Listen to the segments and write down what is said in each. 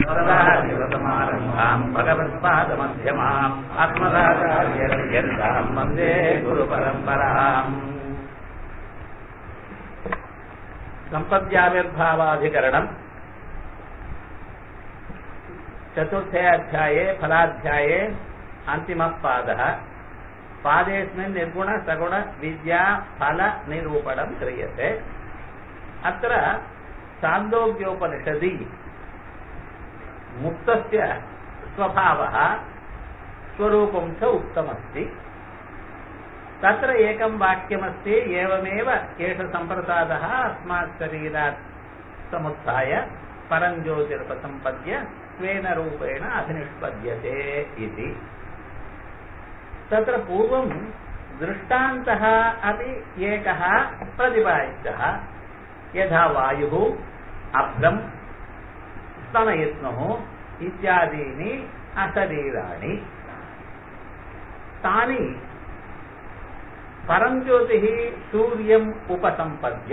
सदाशिवसमारम्भाम् भगवत्पादमध्यमाम् अस्मदाचार्यर्यन्ताम् वन्दे गुरुपरम्पराम् सम्पद्याविर्भावाधिकरणम् चतुर्थे अध्याये फलाध्याये अन्तिमः पादः पादेऽस्मिन् निर्गुण सगुण विद्या फल निरूपणम् क्रियते अत्र सान्दोग्योपनिषदि मुक्तस्य स्वभावः स्वरूपं च उक्तमस्ति तत्र एकं वाक्यमस्ति एवमेव एष सम्प्रसादः अस्मात् शरीरात् समुत्थाय परञ्ज्योतिरुपसम्पद्य स्वेन रूपेण अभिनिष्पद्यते इति तत्र पूर्वं दृष्टान्तः अपि एकः प्रतिपादितः यथा वायुः अभ्रम् स्तनयत्नुः इत्यादीनि अशरीराणि तानि परञ्ज्योतिः सूर्यम् उपसम्पद्य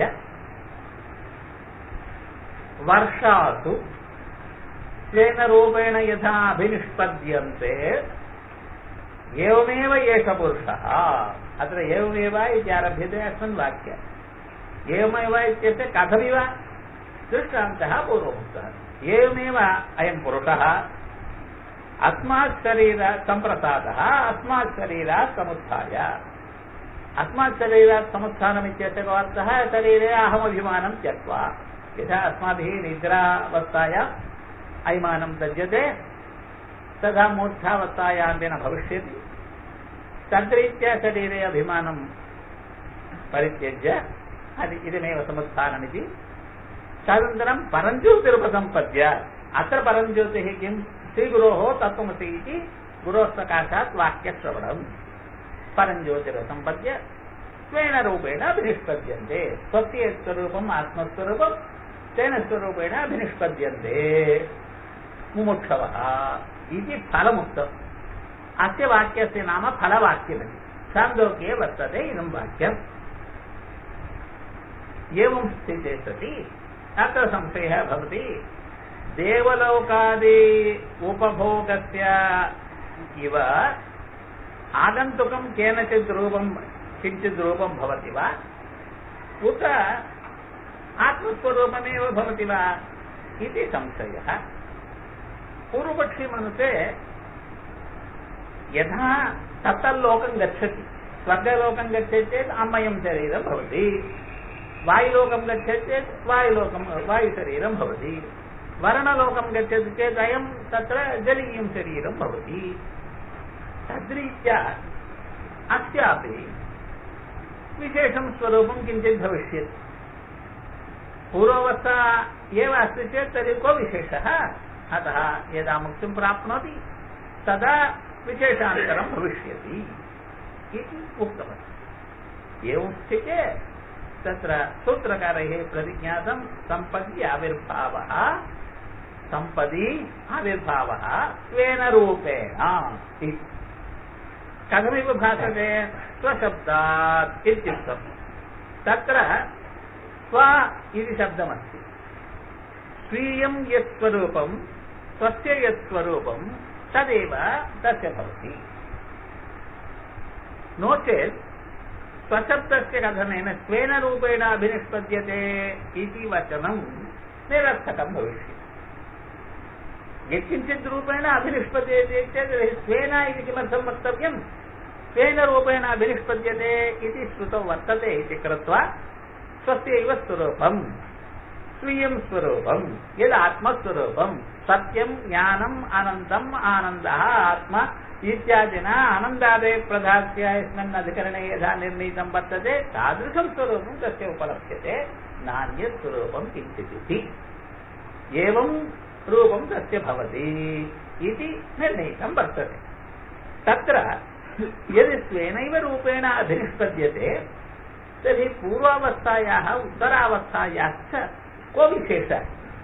वर्षासु स्वेन रूपेण यथा अभिनिष्पद्यन्ते एवमेव एष पुरुषः अत्र एवमेव इत्यारभ्यते अस्मिन् वाक्ये एवमेव इत्यस्य कथमिव दृष्टान्तः पूर्वमुक्तः एवमेव अयं पुरुषः अस्मात् शरीर सम्प्रसादः अस्मात् शरीरात् समुत्थाय अस्मात् शरीरात् समुत्थानमित्यस्य अर्थः शरीरे अहमभिमानं त्यक्त्वा यथा अस्माभिः निद्रावस्थायाम् अयमानं तज्यते तथा मूर्धावस्थायां न भविष्यति तद्रीत्या शरीरे अभिमानं परित्यज्य इदमेव समुत्थानमिति तदनन्तरं परञ्ज्योतिरुपसम्पद्य अत्र परञ्ज्योतिः किं श्रीगुरोः तत्त्वमसि इति गुरोः सकाशात् वाक्यश्रवणम् परञ्ज्योतिरुपसम्पद्य स्वेन रूपेण अभिनिष्पद्यन्ते स्वस्य स्वरूपम् आत्मस्वरूपं तेन स्वरूपेण अभिनिष्पद्यन्ते मुमुक्षवः इति फलमुक्तम् अस्य वाक्यस्य नाम फलवाक्यमिति छान्दोक्ये वर्तते इदं वाक्यम् एवं स्थिते सति अत्र संशयः भवति देवलोकादि उपभोगस्य इव आगन्तुकं केनचित् रूपं किञ्चित् रूपं भवति वा उत आत्मस्वरूपमेव भवति वा इति संशयः पूर्वपक्षी मनुते यथा तत्तल्लोकं गच्छति स्वर्गलोकं गच्छति चेत् अमयं शरीरं भवति वायुलोकं गच्छति चेत् वायुलोकं वायुशरीरं भवति वर्णलोकं गच्छति चेत् अयं तत्र जलीयं शरीरं भवति तद्रीत्या अस्यापि विशेषं स्वरूपं किञ्चित् भविष्यति पूर्वावस्था एव अस्ति चेत् तर्हि को विशेषः अतः यदा मुक्तिं प्राप्नोति तदा विशेषान्तरं भविष्यति इति उक्तमस्ति एवं स्थिते तत्र सूत्रकारैः प्रतिज्ञातं सम्पदि आविर्भावः सम्पदि आविर्भावः स्वेन रूपेण इति कथमिव भासते स्वशब्दात् इत्युक्तम् तत्र स्व इति शब्दमस्ति स्वीयं यत्स्वरूपं स्वस्य यत्स्वरूपं तदेव तस्य भवति नो चेत् स्वशब्दस्य कथनेन स्वेन रूपेण अभिनिष्पद्यते इति वचनं निरर्थकं भविष्यति यत्किञ्चित् रूपेण अभिनिष्पद्यते चेत् स्वेन इति किमर्थं वक्तव्यं स्वेन रूपेण अभिनिष्पद्यते इति श्रुतौ वर्तते इति कृत्वा स्वस्यैव स्वरूपम् स्वीयं स्वरूपं यद् आत्मस्वरूपं सत्यं ज्ञानम् अनन्तम् आनन्दः आत्मा इत्यादिना आनन्दादय प्रधास्य यस्मिन् अधिकरणे यथा निर्णीतं वर्तते तादृशं स्वरूपं तस्य उपलभ्यते नान्यत् स्वरूपं किञ्चिदिति एवं रूपं तस्य भवति इति निर्णीतं वर्तते तत्र यदि स्वेनैव रूपेण अभिनिष्पद्यते तर्हि पूर्वावस्थायाः उत्तरावस्थायाश्च को विशेषः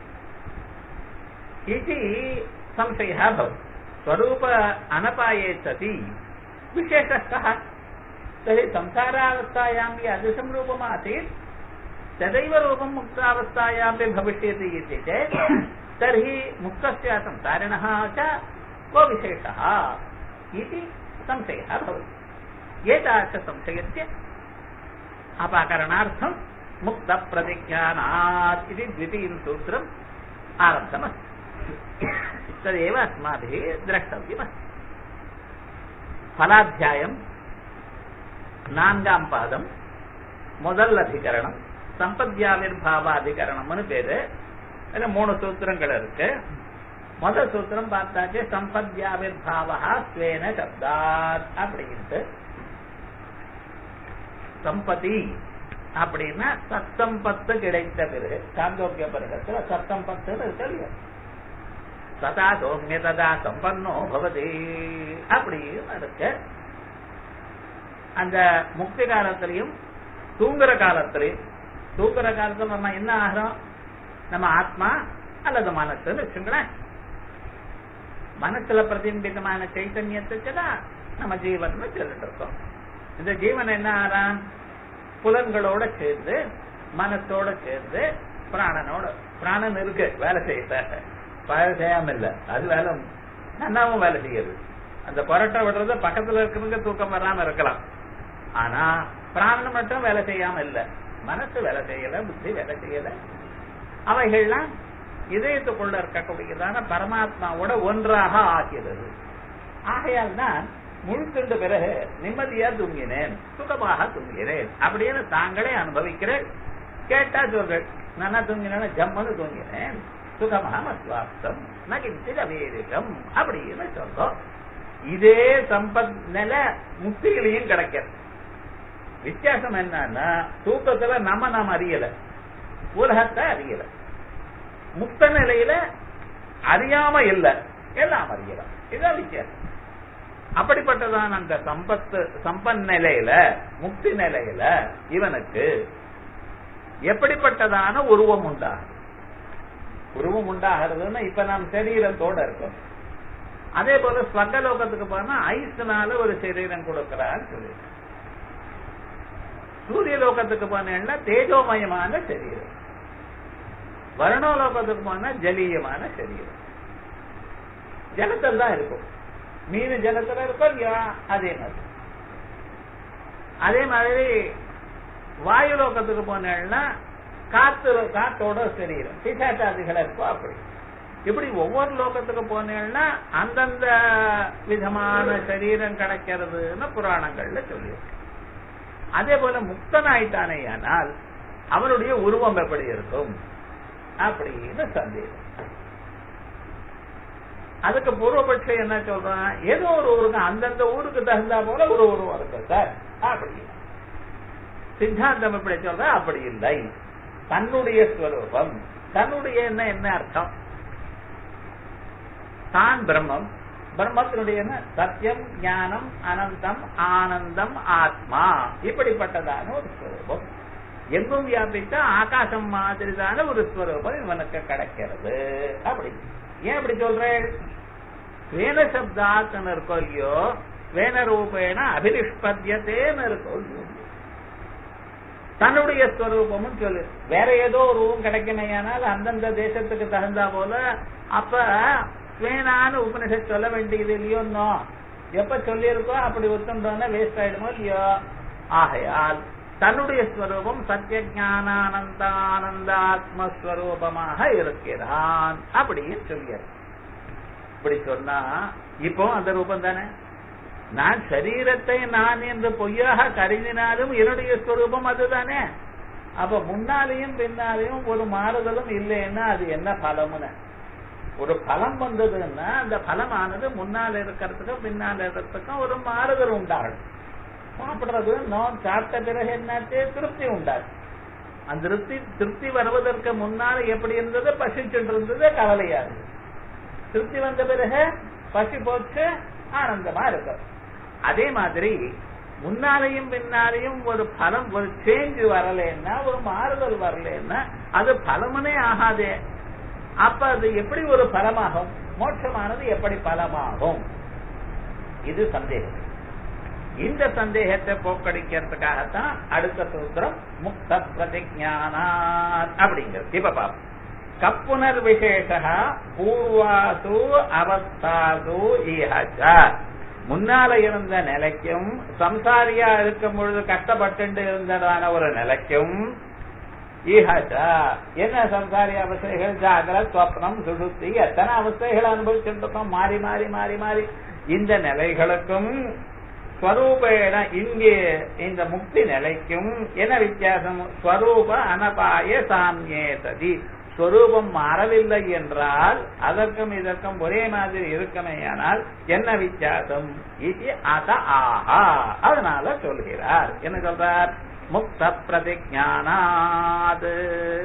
इति संशयः भवति स्वरूप अनपाये सति विशेषः कः तर्हि संसारावस्थायां यादृशं रूपमासीत् तदैव रूपं मुक्तावस्थायामपि भविष्यति इति चेत् तर्हि मुक्तस्य संसारिणः च को विशेषः इति संशयः भवति एतादृशसंशयस्य अपाकरणार्थं मुक्तप्रतिज्ञानात् इति द्वितीयं सूत्रम् आरब्धमस्ति तदेव अस्माभिः द्रष्टव्यमस्ति फलाध्यायम् நான்காம் பாதம் முதல் அதிகரணம் சம்பத்யாவிர்பாவாதிகரணம்னு பேரு அதுல மூணு சூத்திரங்கள் இருக்கு முதல் சூத்திரம் பார்த்தாச்சு சம்பத்யாவிர்பாவா ஸ்வேன சப்தாத் அப்படின்ட்டு சம்பதி அப்படின்னா சத்தம்பத்து கிடைத்த பிறகு சாந்தோக்கிய பருகத்துல சத்தம்பத்துன்னு இருக்கு இல்லையா சதா சௌமிய ததா சம்பன்னோ பவதி அப்படின்னு இருக்கு அந்த முக்தி காலத்திலையும் தூங்குற காலத்திலையும் தூங்குற காலத்துல நம்ம என்ன ஆகிறோம் நம்ம ஆத்மா அல்லது மனசுன்னு வச்சுங்களேன் மனசுல பிரதிபிம்பமான சைத்தன்யத்துக்கு தான் நம்ம ஜீவன் சொல்லிட்டு இருக்கோம் இந்த ஜீவன் என்ன ஆறான் புலன்களோட சேர்ந்து மனசோட சேர்ந்து பிராணனோட பிராணன் இருக்கு வேலை செய்ய வேலை செய்யாம இல்ல அது வேலை நன்னாவும் வேலை செய்யுது அந்த புரட்டை விடுறது பக்கத்துல இருக்கிறவங்க தூக்கம் வராம இருக்கலாம் ஆனா பிராணன் மட்டும் வேலை செய்யாம இல்ல மனசு வேலை செய்யல புத்தி வேலை செய்யல அவைகள்லாம் இதயத்துக்குள்ள இருக்கக்கூடியதான பரமாத்மாவோட ஒன்றாக ஆகிறது ஆகையால் தான் முழுக்கண்ட பிறகு நிம்மதியா தூங்கினேன் சுகமாக தூங்கினேன் அப்படின்னு தாங்களே அனுபவிக்கிறேன் கேட்டா சொல்றேன் நானா தூங்கினேன் ஜம்மனு தூங்கினேன் சுகமாக மத்வாப்தம் நகிழ்ச்சி அவேதிகம் அப்படின்னு சொல்றோம் இதே சம்பத் நில முக்திகளையும் கிடைக்கிறது வித்தியாசம் என்னன்னா தூக்கத்துல நம்ம நாம் அறியல உலகத்தை அறியல முக்த நிலையில அறியாம இல்ல எல்லாம் அறியலாம் இதுதான் வித்தியாசம் அப்படிப்பட்டதான் அந்த சம்பத்து சம்பன் நிலையில முக்தி நிலையில இவனுக்கு எப்படிப்பட்டதான உருவம் உண்டாகும் உருவம் உண்டாகிறதுன்னா இப்ப நாம் சரீரத்தோட இருக்கோம் அதே போல ஸ்வர்கலோகத்துக்கு போனா ஐஸ்னால ஒரு சரீரம் கொடுக்கிறான்னு சொல்லி சூரிய லோகத்துக்கு போனேன்னா தேஜோமயமான சரீரம் வருணோலோகத்துக்கு போனா ஜலீயமான சரீரம் ஜலத்தில் தான் இருக்கும் மீன் ஜலத்துல இருக்கும் இல்லையா அதே மாதிரி அதே மாதிரி வாயு லோகத்துக்கு போனேன்னா காத்து காத்தோட சரீரம் பிசாச்சாதிகள் இருக்கும் அப்படி இப்படி ஒவ்வொரு லோகத்துக்கு போனேன்னா அந்தந்த விதமான சரீரம் கிடைக்கிறதுன்னு புராணங்கள்ல சொல்லியிருக்கு அதே போல முக்தன் ஆயிட்டானே ஆனால் அவனுடைய உருவம் எப்படி இருக்கும் அப்படின்னு சந்தேகம் அதுக்கு பூர்வபட்சம் என்ன சொல்றான் ஏதோ ஒரு ஊருக்கு அந்தந்த ஊருக்கு தகுந்தா போல ஒரு உருவம் இருக்கு சார் அப்படி சித்தாந்தம் எப்படி சொல்ற அப்படி இல்லை தன்னுடைய ஸ்வரூபம் தன்னுடைய என்ன என்ன அர்த்தம் தான் பிரம்மம் பிரம்மத்தினுடைய என்ன சத்தியம் ஞானம் அனந்தம் ஆனந்தம் ஆத்மா இப்படிப்பட்டதான ஒரு ஸ்வரூபம் எங்கும் வியாபித்த ஆகாசம் மாதிரிதான ஒரு ஸ்வரூபம் இவனுக்கு கிடைக்கிறது அப்படி ஏன் அப்படி சொல்றேன் வேன சப்தாத்துன்னு இருக்கோ இல்லையோ வேன ரூபேன அபினிஷ்பத்தியத்தேன்னு இருக்கோ இல்லையோ தன்னுடைய ஸ்வரூபமும் சொல்லு வேற ஏதோ ஒரு ரூபம் கிடைக்கணையானால் அந்தந்த தேசத்துக்கு தகுந்தா போல அப்ப ஸ்வேனான்னு உபனிஷத் சொல்ல வேண்டியது இல்லையோ எப்ப சொல்லியிருக்கோ அப்படி ஒத்துண்டோன்னா வேஸ்ட் ஆயிடுமோ இல்லையோ ஆகையால் தன்னுடைய ஸ்வரூபம் சத்திய ஞானானந்தானந்தாத்மஸ்வரூபமாக இருக்கிறான் அப்படின்னு சொல்லியார் இப்படி சொன்னா இப்போ அந்த ரூபம் தானே நான் சரீரத்தை நான் என்று பொய்யாக கருதினாலும் என்னுடைய ஸ்வரூபம் அதுதானே அப்ப முன்னாலேயும் பின்னாலேயும் ஒரு மாறுதலும் இல்லைன்னா அது என்ன பலம்னு ஒரு பலம் வந்ததுன்னா அந்த பலமானது முன்னால் இருக்கிறதுக்கும் பின்னால் இருக்கிறதுக்கும் ஒரு மாறுதல் உண்டாகும் சாப்பிடுறது நான் சாப்பிட்ட பிறகு என்னாச்சு திருப்தி உண்டாச்சு அந்த திருப்தி திருப்தி வருவதற்கு முன்னால எப்படி இருந்தது பசிச்சுட்டு இருந்தது கவலையா இருந்தது திருப்தி வந்த பிறகு பசி போச்சு ஆனந்தமா இருக்கும் அதே மாதிரி முன்னாலையும் பின்னாலையும் ஒரு பலம் ஒரு சேஞ்ச் வரலன்னா ஒரு மாறுதல் வரலன்னா அது பலமனே ஆகாதே அப்ப அது எப்படி ஒரு பலமாகும் மோட்சமானது எப்படி பலமாகும் இது சந்தேகம் இந்த சந்தேகத்தை போக்கடிக்கிறதுக்காகத்தான் அடுத்த சூத்திரம் முக்த பிரதிஜானா அப்படிங்கிறது இப்ப பாப்போம் கப்புனர் விசேஷ பூர்வாசு அவஸ்தாசு இஹச்ச முன்னால இருந்த நிலைக்கும் சம்சாரியா இருக்கும் பொழுது கஷ்டப்பட்டு இருந்ததான ஒரு நிலைக்கும் ஈஹாச்ச என்ன சம்சாரி அவஸ்தைகள் ஜாகிர ஸ்வப்னம் சுடுத்தி எத்தனை அவஸ்தைகள் அனுபவிச்சுட்டு இருக்கோம் மாறி மாறி மாறி மாறி இந்த நிலைகளுக்கும் ஸ்வரூபேண இங்கே இந்த முக்தி நிலைக்கும் என்ன வித்தியாசம் ஸ்வரூப அனபாய சாமியே சதி ஸ்வரூபம் மாறவில்லை என்றால் அதற்கும் இதற்கும் ஒரே மாதிரி இருக்குமேயானால் என்ன வித்தியாசம் இது அத ஆஹா அதனால சொல்கிறார் என்ன சொல்றார் முக்த பிரதிஜானாத்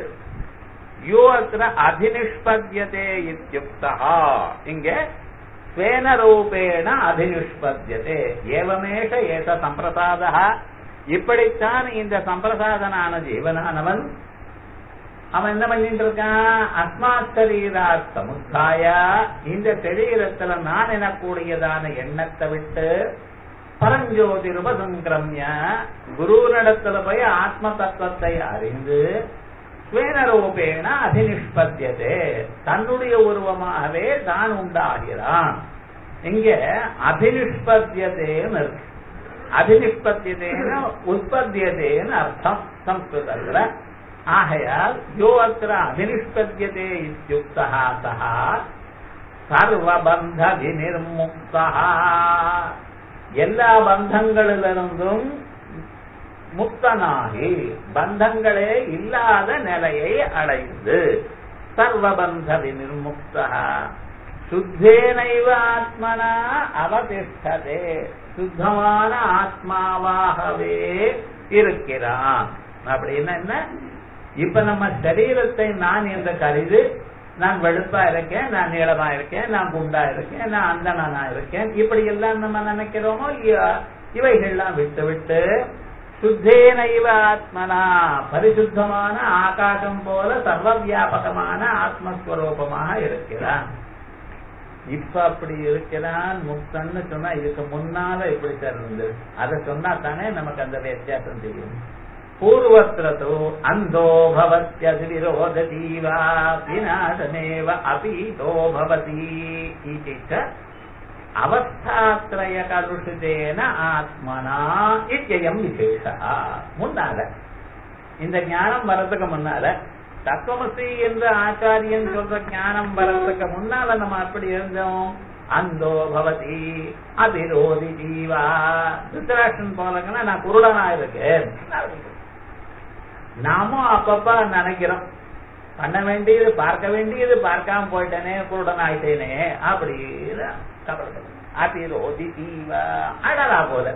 யோ அத்திர அபினிஷ்பத்யதே இத்தியுக்தா இங்க ஸ்வேன ரூபேண அபினிஷ்பத்யதே ஏவமேஷ ஏத சம்பிரசாத இப்படித்தான் இந்த சம்பிரசாதனான ஜீவனானவன் அவன் என்ன பண்ணிட்டு இருக்கான் அஸ்மாத் சரீரா சமுத்தாய இந்த சரீரத்துல நான் எனக்கூடியதான எண்ணத்தை விட்டு பரஞ்சோதி ரூபசங்கிரமிய குரு நடத்துல போய் ஆத்ம தத்துவத்தை அறிந்து ஸ்வேனரூபேண அதினிஷ்பத்தியதே தன்னுடைய உருவமாகவே தான் உண்டாகிறான் இங்க அபினிஷ்பத்தியதேன்னு இருக்கு அபினிஷ்பத்தியதேன்னு உற்பத்தியதேன்னு அர்த்தம் சம்ஸ்கிருதத்துல ஆகையால் யோ அத்திர அபினிஷ்பத்தியதே இத்தியுக்தா சஹா சர்வபந்த விநிர்முக்தா எல்லா பந்தங்களிலிருந்தும் முக்தனாகி பந்தங்களே இல்லாத நிலையை அடைந்து சர்வபந்த விநிர்முக்தா சுத்தேனைவ ஆத்மனா அவதிஷ்டதே சுத்தமான ஆத்மாவாகவே இருக்கிறான் அப்படின்னா என்ன இப்ப நம்ம சரீரத்தை நான் என்று கருது நான் வெளுப்பா இருக்கேன் நான் நீளமா இருக்கேன் நான் குண்டா இருக்கேன் நான் அந்தனா இருக்கேன் இப்படி எல்லாம் நம்ம நினைக்கிறோமோ இல்லையா இவைகள்லாம் விட்டு விட்டு சுத்தேனைவ ஆத்மனா பரிசுத்தமான ஆகாசம் போல சர்வ வியாபகமான ஆத்மஸ்வரூபமாக இருக்கிறான் இப்ப அப்படி இருக்கிறான் முக்தன்னு சொன்னா இதுக்கு முன்னால எப்படி இருந்தது அதை சொன்னா தானே நமக்கு அந்த வித்தியாசம் தெரியும் பூர்வத்திரதோ அந்தோ பவத்யதி விரோததீவா விநாசமேவ அபீதோ பவதி இதி ச அவஸ்தாத்ரய கலுஷிதேன ஆத்மனா இத்தியம் விசேஷா முன்னால இந்த ஞானம் வர்றதுக்கு முன்னால தத்துவமசி என்று ஆச்சாரியன் சொல்ற ஞானம் வர்றதுக்கு முன்னால நம்ம அப்படி இருந்தோம் அந்தோ பவதி அபிரோதி ஜீவா திருத்தராஷ்டன் போலங்கன்னா நான் குருடனா இருக்கேன் நாமும் அப்பப்ப நினைக்கிறோம் பண்ண வேண்டியது பார்க்க வேண்டியது பார்க்காம போயிட்டேனே குருடன் ஆயிட்டேனே அப்படின்னு கவலைப்படும் அபிரோதி ஜீவா அழறா போல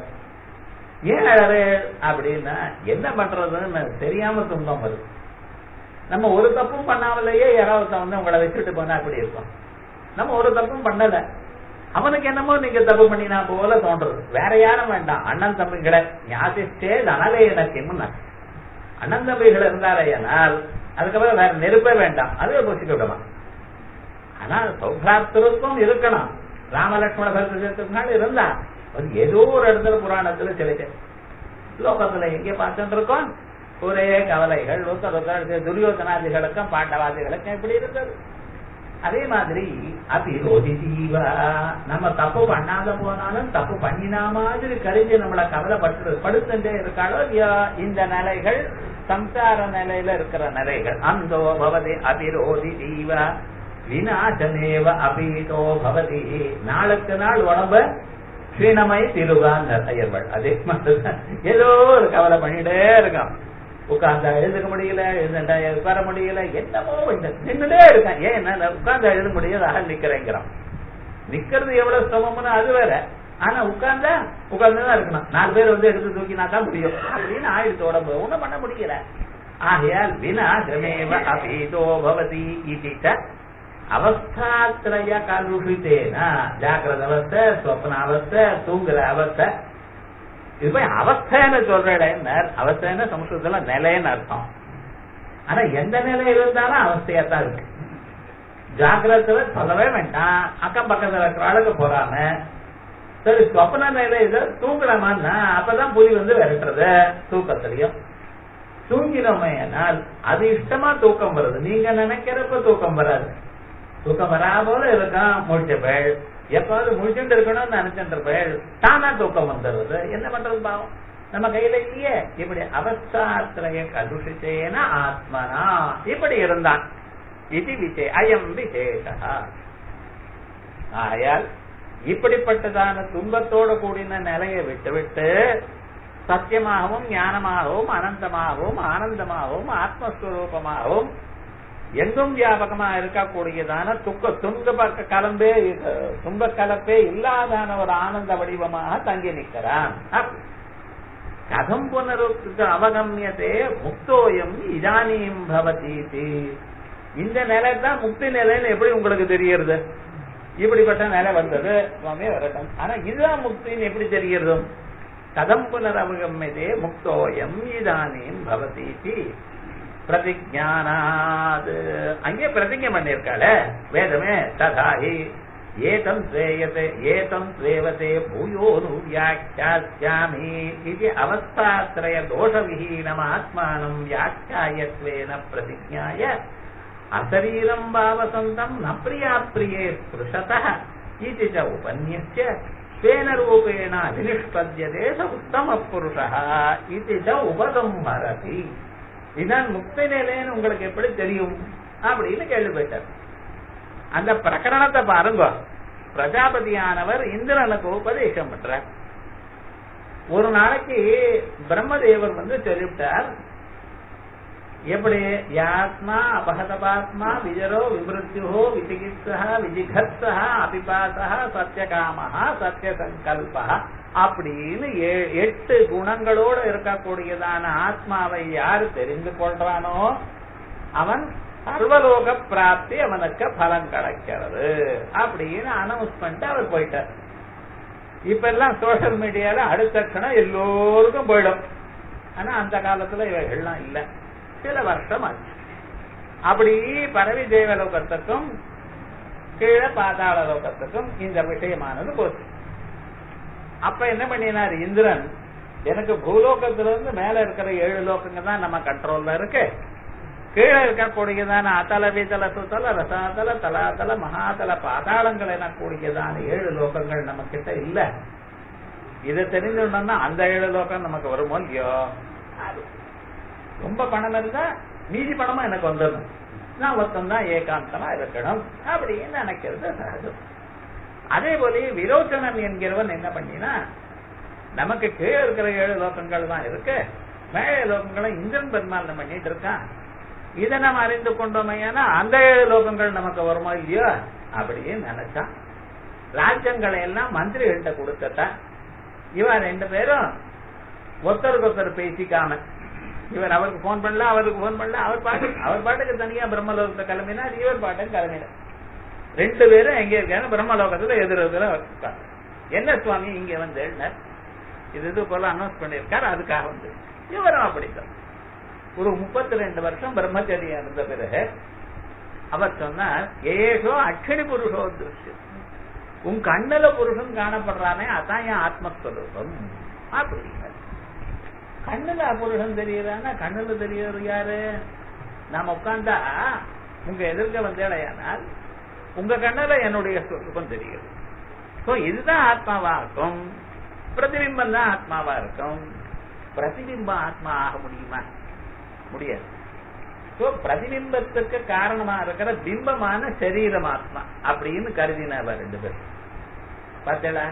ஏன் அழறு அப்படின்னா என்ன பண்றதுன்னு தெரியாம துன்பம் வருது நம்ம ஒரு தப்பும் பண்ணாமலேயே யாராவது வந்து உங்களை வச்சுட்டு போனா அப்படி இருக்கும் நம்ம ஒரு தப்பும் பண்ணல அவனுக்கு என்னமோ நீங்க தப்பு பண்ணினா போல தோன்றது வேற யாரும் வேண்டாம் அண்ணன் தம்பிகளை ஞாசிச்சே அனலே எனக்கு அண்ணன் தம்பிகள் இருந்தாலேயானால் அதுக்கப்புறம் வேற நெருப்பே வேண்டாம் அதுவே போசிக்க விடமா ஆனா சௌபாத்திரத்துவம் இருக்கணும் ராமலட்சுமண பரதத்துக்கு இருந்தா அது ஏதோ ஒரு இடத்துல புராணத்துல சொல்லிட்டு லோகத்துல எங்க பார்த்துட்டு இருக்கோம் ஒரே கவலைகள் துரியோதனாதிகளுக்கும் பாண்டவாதிகளுக்கும் எப்படி இருந்தது அதே மாதிரி அபிரோதி ஜீவா நம்ம தப்பு பண்ணாத போனாலும் தப்பு பண்ணினா மாதிரி கருதி நம்மள கவலைப்பட்டு படுத்துட்டே இருக்காளோ இந்த நிலைகள் சம்சார நிலையில இருக்கிற நிலைகள் அந்தோ பவதி அபிரோதி ஜீவா விநாசனேவ அபீதோ பவதி நாளுக்கு நாள் உடம்ப க்ஷீணமை திருவாங்க ஐயர்கள் அதே மாதிரி ஏதோ ஒரு கவலை பண்ணிட்டே இருக்கான் உட்கார்ந்தா எழுதுக்க முடியல எழுந்தா உட்கார முடியல என்னமோ நின்றுட்டே இருக்கான் ஏன் என்ன உட்கார்ந்தா எழுத முடியாது நிக்கிறேங்கிறான் நிக்கிறது எவ்வளவு சிரமம்னு அது வேற ஆனா உட்கார்ந்தா உட்கார்ந்துதான் இருக்கணும் நாலு பேர் வந்து எடுத்து தூக்கினா தான் முடியும் அப்படின்னு ஆயிடுச்சு உடம்பு ஒண்ணும் பண்ண முடியல ஆகையால் வினாசமேவ அபீதோ பவதி இதிட்ட அவஸ்தாத்திரய கலுஷித்தேனா ஜாக்கிரத அவஸ்தை சொப்ன அவஸ்தை தூங்குற அவஸ்தை இது போய் அவஸ்தைன்னு சொல்ற அவஸ்தைன்னு சமஸ்கிருதத்துல நிலைன்னு அர்த்தம் ஆனா எந்த நிலை இருந்தாலும் அவஸ்தையா தான் இருக்கு ஜாக்கிரத்துல சொல்லவே வேண்டாம் அக்கம் பக்கத்துல இருக்கிற ஆளுக்கு போறாம சரி சொப்பன நிலை இதை தூங்கலாமான்னா அப்பதான் புலி வந்து விரட்டுறது தூக்கத்திலையும் தூங்கினோமையானால் அது இஷ்டமா தூக்கம் வருது நீங்க நினைக்கிறப்ப தூக்கம் வராது தூக்கம் வரா போல இருக்கும் முடிச்ச பேள் எப்பாவது முடிச்சுட்டு இருக்கணும்னு நினைச்சிட்டு பேள் தானா தூக்கம் வந்துடுறது என்ன பண்றது பாவம் நம்ம கையில இல்லையே இப்படி அவஸ்தாத்திரய கலுஷித்தேன ஆத்மனா இப்படி இருந்தான் இது விசே அயம் விசேஷா ஆயால் இப்படிப்பட்டதான துன்பத்தோடு கூடின நிலையை விட்டுவிட்டு சத்தியமாகவும் ஞானமாகவும் அனந்தமாகவும் ஆனந்தமாகவும் ஆத்மஸ்வரூபமாகவும் எங்கும் வியாபகமா இருக்கக்கூடியதான துக்க துன்ப பக்க கலம்பே துன்ப கலப்பே இல்லாதான ஒரு ஆனந்த வடிவமாக தங்கி நிற்கிறான் அப்படி. கதம் புனருக்கு அவகமியதே முக்தோயம் இதானியும் பவதீதி இந்த நிலை தான் முக்தி நிலைன்னு எப்படி உங்களுக்கு தெரியறது இப்படிப்பட்ட நிலை வந்தது சுவாமி வரட்டும் ஆனா இதுதான் முக்தின்னு எப்படி தெரிகிறது கதம் புனரவகமியதே முக்தோயம் இதானியும் பவதீதி பிரதிஜானாது அங்கே பிரதிஜை பண்ணிருக்காள வேதமே ததாஹி ஏதம் ஸ்வேயத்தை ஏதம் ஸ்வேவதே பூயோனு வியாக்கியாஸ்யாமி இது அவஸ்தாத்ரய தோஷவிஹீனம் ஆத்மானம் வியாக்கியாயத்வேன பிரதிஜாய அசரீரம் பாவசந்தம் ந பிரியா பிரியே ஸ்பிருஷதः இது ச உபன்யஸ்ய ஸ்வேன ரூபேண வினிஷ்பத்யதே ச உத்தம புருஷः இது ச உபசம்ஹரதி இதான் முக்தி நிலைன்னு உங்களுக்கு எப்படி தெரியும் அப்படின்னு கேள்விப்பட்டார் அந்த பிரகரணத்தை பாருங்க பிரஜாபதியானவர் இந்திரனுக்கு உபதேசம் பண்றார் ஒரு நாளைக்கு பிரம்மதேவர் வந்து சொல்லிவிட்டார் எப்படி யாத்மா அபகதபாத்மா விஜரோ விமிருத்யோ விசிகித்சா விஜிகத்சா அபிபாசா சத்தியகாம சத்திய சங்கல்பா அப்படின்னு ஏ- எட்டு குணங்களோட இருக்கக்கூடியதான ஆத்மாவை யாரு தெரிந்து கொள்றானோ அவன் சர்வலோக பிராப்தி அவனுக்கு பலன் கிடைக்கிறது அப்படின்னு அனௌன்ஸ் பண்ணிட்டு அவர் போயிட்டார் இப்ப எல்லாம் சோசியல் மீடியால அடுத்த க்ஷணம் எல்லோருக்கும் போயிடும் ஆனா அந்த காலத்துல இவைகள்லாம் இல்ல சில வருஷம் ஆச்சு அப்படி பரவி தேவலோகத்துக்கும் கீழே பாதாள லோகத்துக்கும் இந்த விஷயமானது போச்சு அப்ப என்ன பண்ணினார் இந்திரன் எனக்கு பூலோகத்துல இருந்து மேல இருக்கிற ஏழு லோகங்க தான் நம்ம கண்ட்ரோல்ல இருக்கு கீழே இருக்கக்கூடியதான அத்தல விதல சுத்தல ரசாதல தலாதல மகாதல பாதாளங்கள் எனக்கூடியதான ஏழு லோகங்கள் நம்ம கிட்ட இல்ல இதை தெரிஞ்சுட்டோம்னா அந்த ஏழு லோகம் நமக்கு வருமோ இல்லையோ அது. ரொம்ப பணம் இருந்தா மீதி பணமும் எனக்கு வந்துடணும் நான் ஒருத்தன் தான் ஏகாந்தமா இருக்கணும் அப்படின்னு நினைக்கிறது சகஜம் அதே போல விரோச்சனன் என்கிறவன் என்ன பண்ணினா நமக்கு கீழே இருக்கிற ஏழு லோகங்கள் தான் இருக்கு மேலே லோகங்களை இந்திரன் பெருமாள் பண்ணிட்டு இருக்கான் இதை நம்ம அறிந்து கொண்டோமையானா அந்த ஏழு லோகங்கள் நமக்கு வருமோ இல்லையோ அப்படின்னு நினைச்சான் ராஜ்யங்களை எல்லாம் மந்திரிகள்கிட்ட கொடுத்தட்ட இவன் ரெண்டு பேரும் ஒருத்தருக்கு ஒருத்தர் பேசிக்காம இவர் அவருக்கு போன் பண்ணல அவருக்கு போன் பண்ணல அவர் பாட்டு அவர் பாட்டுக்கு தனியா பிரம்மலோகத்தை கிளம்பினார் இவர் பாட்டுக்கு கிளம்பினார் ரெண்டு பேரும் எங்க இருக்காங்க பிரம்மலோகத்துல எதிர்க்கிற என்ன சுவாமி இங்க வந்து எழுந்தார் இது இது போல அனௌன்ஸ் பண்ணிருக்காரு அதுக்காக வந்து இவரும் அப்படித்தான் ஒரு முப்பத்தி ரெண்டு வருஷம் பிரம்மச்சரியா இருந்த பிறகு அவர் சொன்னார் ஏஷோ அக்ஷணி புருஷோ திருஷ்யம் உன் கண்ணுல புருஷன் காணப்படுறானே அதான் என் ஆத்மஸ்வரூபம் அப்படிங்க கண்ணுல புருஷன் தெரியறானா கண்ணுல தெரியறது யாரு நாம உட்கார்ந்தா உங்க எதிர்க்க வந்தேடையானால் உங்க கண்ணுல என்னுடைய ஸ்வரூபம் தெரியுது சோ இதுதான் ஆத்மாவா இருக்கும் பிரதிபிம்பம் தான் ஆத்மாவா இருக்கும் பிரதிபிம்பம் ஆத்மா ஆக முடியுமா முடியாது சோ பிரதிபிம்பத்துக்கு காரணமா இருக்கிற பிம்பமான சரீரம் ஆத்மா அப்படின்னு கருதினவ ரெண்டு பேரும் பார்த்தேடா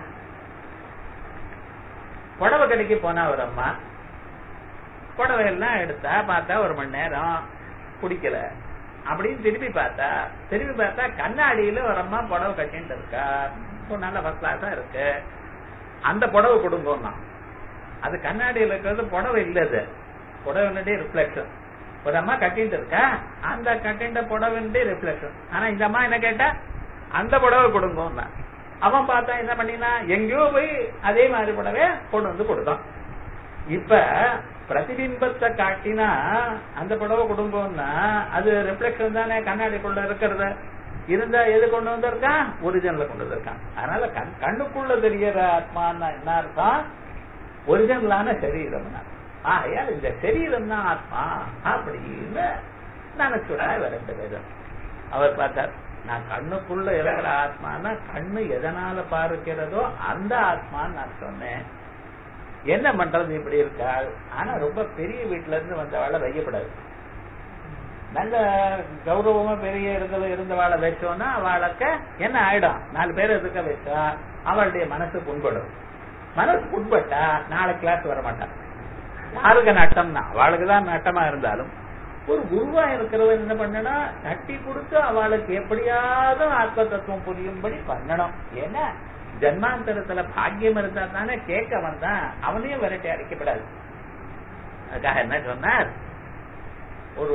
புடவை கடைக்கு போனா ஒரு அம்மா புடவை எல்லாம் எடுத்தா பார்த்தா ஒரு மணி நேரம் பிடிக்கல அப்படின்னு திருப்பி பார்த்தா திருப்பி பார்த்தா கண்ணாடியில ஒரு அம்மா புடவை கட்டிட்டு இருக்கா இப்போ நல்ல ஃபர்ஸ்ட் கிளாஸா இருக்கு அந்த புடவை கொடுங்கோன்னா அது கண்ணாடியில இருக்கிறது புடவை இல்லது புடவைனுடைய ரிஃப்ளெக்ஷன் ஒரு அம்மா கட்டிட்டு இருக்கா அந்த கட்டின்ற புடவைனுடைய ரிஃப்ளெக்ஷன் ஆனா இந்த அம்மா என்ன கேட்டா அந்த புடவை கொடுங்கோன்னா அவன் பார்த்தா என்ன பண்ணினா எங்கேயோ போய் அதே மாதிரி புடவை கொண்டு வந்து கொடுத்தான் இப்ப பிரதிபிம்பத்தை காட்டினா அந்த புடவை கொடுங்கோன்னா அது ரிஃப்ளெக்ஷன் தானே கண்ணாடிக்குள்ள இருக்கிறது இருந்தா எது கொண்டு வந்திருக்கான் ஒரிஜினல்ல கொண்டு வந்திருக்கான் அதனால கண் கண்ணுக்குள்ள தெரியற ஆத்மான்னா என்ன அர்த்தம் ஒரிஜினலான சரீரம் ஆகையால் இந்த சரீரம் தான் ஆத்மா அப்படின்னு நினைச்சுடா இவர் ரெண்டு பேரும் அவர் பார்த்தார் நான் கண்ணுக்குள்ள இருக்கிற ஆத்மானா கண்ணு எதனால பார்க்கிறதோ அந்த ஆத்மான்னு நான் சொன்னேன் என்ன பண்றது இப்படி இருக்காள் ஆனா ரொம்ப பெரிய வீட்டுல இருந்து வந்தவாளை வையப்படாது நல்ல கௌரவமா பெரிய இடத்துல இருந்தவாளை வச்சோம்னா அவளுக்கு என்ன ஆயிடும் நாலு பேர் இருக்க வச்சா அவளுடைய மனசு புண்படும் மனசு புண்பட்டா நாளை கிளாஸ் வர மாட்டான் யாருக்கு நட்டம்னா அவளுக்கு தான் நட்டமா இருந்தாலும் ஒரு குருவா இருக்கிறவன் என்ன பண்ணனா தட்டி கொடுத்து அவளுக்கு எப்படியாவது ஆத்ம தத்துவம் புரியும்படி பண்ணணும் ஏன்னா ஜன்மாந்தரத்துல பாக்கியம் இருந்தா தானே கேட்க வந்தான் அவனையும் விரட்டி அடைக்கப்படாது அதுக்காக என்ன சொன்னார் ஒரு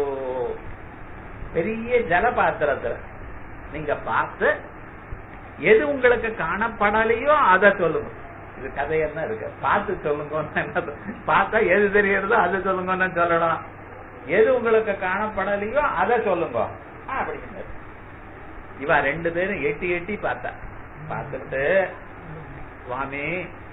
பெரிய ஜல பாத்திரத்துல நீங்க பார்த்து எது உங்களுக்கு காணப்படலையோ அதை சொல்லுங்க இது கதை என்ன இருக்கு பார்த்து சொல்லுங்க பார்த்தா எது தெரியறதோ அதை சொல்லுங்கன்னு சொல்லணும் எது உங்களுக்கு காணப்படலையோ அதை சொல்லுங்க அப்படின்னு இவ ரெண்டு பேரும் எட்டி எட்டி பார்த்தா பார்த்துட்டு சுவாமி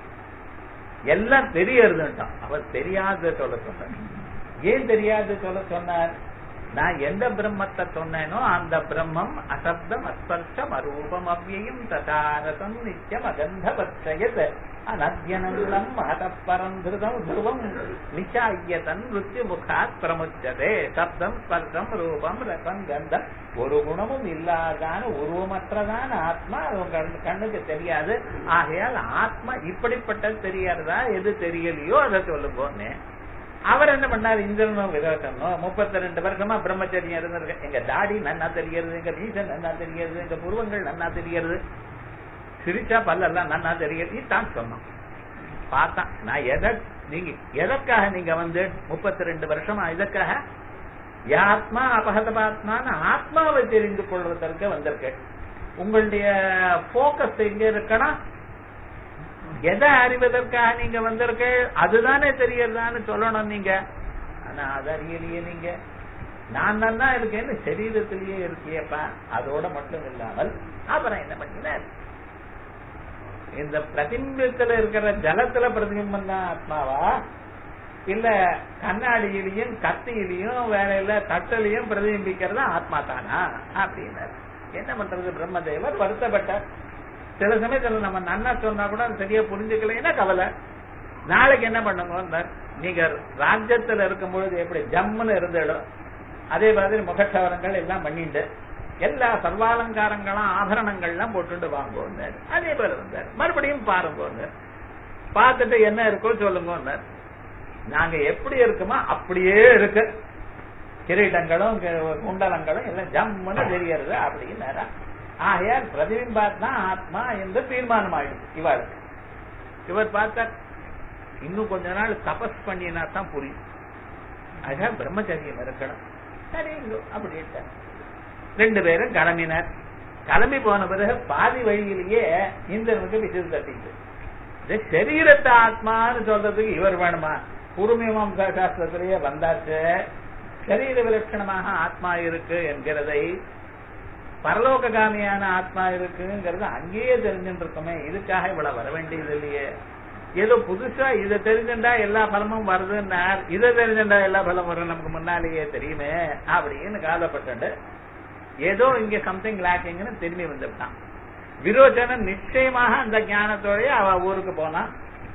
எல்லாம் தெரியறதுட்டான் அவர் தெரியாத சொல்ல சொன்னார் ஏன் தெரியாது சொல்ல சொன்னார் நான் எந்த பிரம்மத்தை சொன்னேனோ அந்த பிரம்மம் அசப்தம் அஸ்பர்ஷம் அரூபம் அவ்வியம் ததாரசம் நித்தியம் அகந்தபட்சயத் அனத்யனந்தம் மகதப்பரம் திருதம் துருவம் நிச்சாயதன் மிருத்யு முகாத் பிரமுச்சதே சப்தம் ஸ்பர்ஷம் ரூபம் ரசம் கந்தம் ஒரு குணமும் இல்லாதான உருவமற்றதான ஆத்மா அது உங்க கண்ணுக்கு தெரியாது ஆகையால் ஆத்மா இப்படிப்பட்டது தெரியறதா எது தெரியலையோ அதை சொல்லுங்கன்னு அவர் என்ன பண்ணார் இந்திரனும் விரோசனும் முப்பத்தி ரெண்டு வருஷமா பிரம்மச்சரியம் இருந்திருக்கு எங்க தாடி நன்னா தெரிகிறது எங்க மீசன் நன்னா தெரிகிறது எங்க புருவங்கள் நன்னா தெரிகிறது சிரிச்சா பல்லெல்லாம் நன்னா தெரிகிறது தான் சொன்னோம் பார்த்தான் நான் எதை நீங்க எதற்காக நீங்க வந்து முப்பத்தி ரெண்டு வருஷமா இதற்காக ஆத்மா அபகதபாத்மான ஆத்மாவை தெரிந்து கொள்வதற்கு வந்திருக்கேன் உங்களுடைய போக்கஸ் எங்க இருக்கணும் எதை அறிவதற்காக நீங்க வந்திருக்க அதுதானே தெரியறதான்னு சொல்லணும் நீங்க ஆனா அது அறியலையே நீங்க நான் நல்லா இருக்கேன்னு சரீரத்திலேயே இருக்கியப்பா அதோட மட்டும் இல்லாமல் அப்புறம் என்ன பண்ணினார் இந்த பிரதிபிம்பத்துல இருக்கிற ஜலத்துல பிரதிபிம்பம் தான் ஆத்மாவா இல்ல கண்ணாடியிலையும் கத்தியிலையும் வேற இல்ல தட்டலையும் பிரதிபிம்பிக்கிறதா ஆத்மா தானா அப்படின்னாரு என்ன பண்றது பிரம்மதேவர் வருத்தப்பட்டார் சில சமயத்துல நம்ம நன்னா சொன்னா கூட அது சரியா புரிஞ்சுக்கலைன்னா கவலை நாளைக்கு என்ன பண்ணுங்க நீங்க ராஜ்யத்துல இருக்கும் பொழுது எப்படி ஜம்முன்னு இருந்துடும் அதே மாதிரி முகச்சவரங்கள் எல்லாம் பண்ணிட்டு எல்லா சர்வாலங்காரங்களும் ஆபரணங்கள்லாம் போட்டுட்டு வாங்குவோம் அதே போல இருந்தார் மறுபடியும் பாருங்க பார்த்துட்டு என்ன இருக்கோ சொல்லுங்க நாங்க எப்படி இருக்குமோ அப்படியே இருக்கு கிரீடங்களும் குண்டலங்களும் எல்லாம் ஜம்முன்னு தெரியறது அப்படின்னு ஆகையால் பிரதிபிம்பாத் தான் ஆத்மா என்று தீர்மானம் ஆயிடுச்சு இவளுக்கு இவர் பார்த்தார் இன்னும் கொஞ்ச நாள் தபஸ் பண்ணினா தான் புரியும் ஆக பிரம்மச்சரியம் இருக்கணும் சரி அப்படின்ட்டு ரெண்டு பேரும் கிளம்பினர் கிளம்பி போன பிறகு பாதி வழியிலேயே இந்திரனுக்கு விசிறு தட்டிட்டு சரீரத்தை ஆத்மான்னு சொல்றதுக்கு இவர் வேணுமா குருமியமம் சாஸ்திரத்திலேயே வந்தாச்சு சரீர விலட்சணமாக ஆத்மா இருக்கு என்கிறதை பரலோககாமியான ஆத்மா இருக்குங்கிறது அங்கேயே தெரிஞ்சுட்டு இருக்கோமே இதுக்காக இவ்வளவு வர வேண்டியது இல்லையே ஏதோ புதுசா இதை தெரிஞ்சுட்டா எல்லா பலமும் வருதுன்னார் இதை தெரிஞ்சுட்டா எல்லா பலம் வரும் நமக்கு முன்னாலேயே தெரியுமே அப்படின்னு காலப்பட்டு ஏதோ இங்க சம்திங் லேக்கிங்னு திரும்பி வந்துட்டான் விரோச்சனன் நிச்சயமாக அந்த ஞானத்தோடய அவ ஊருக்கு போனான்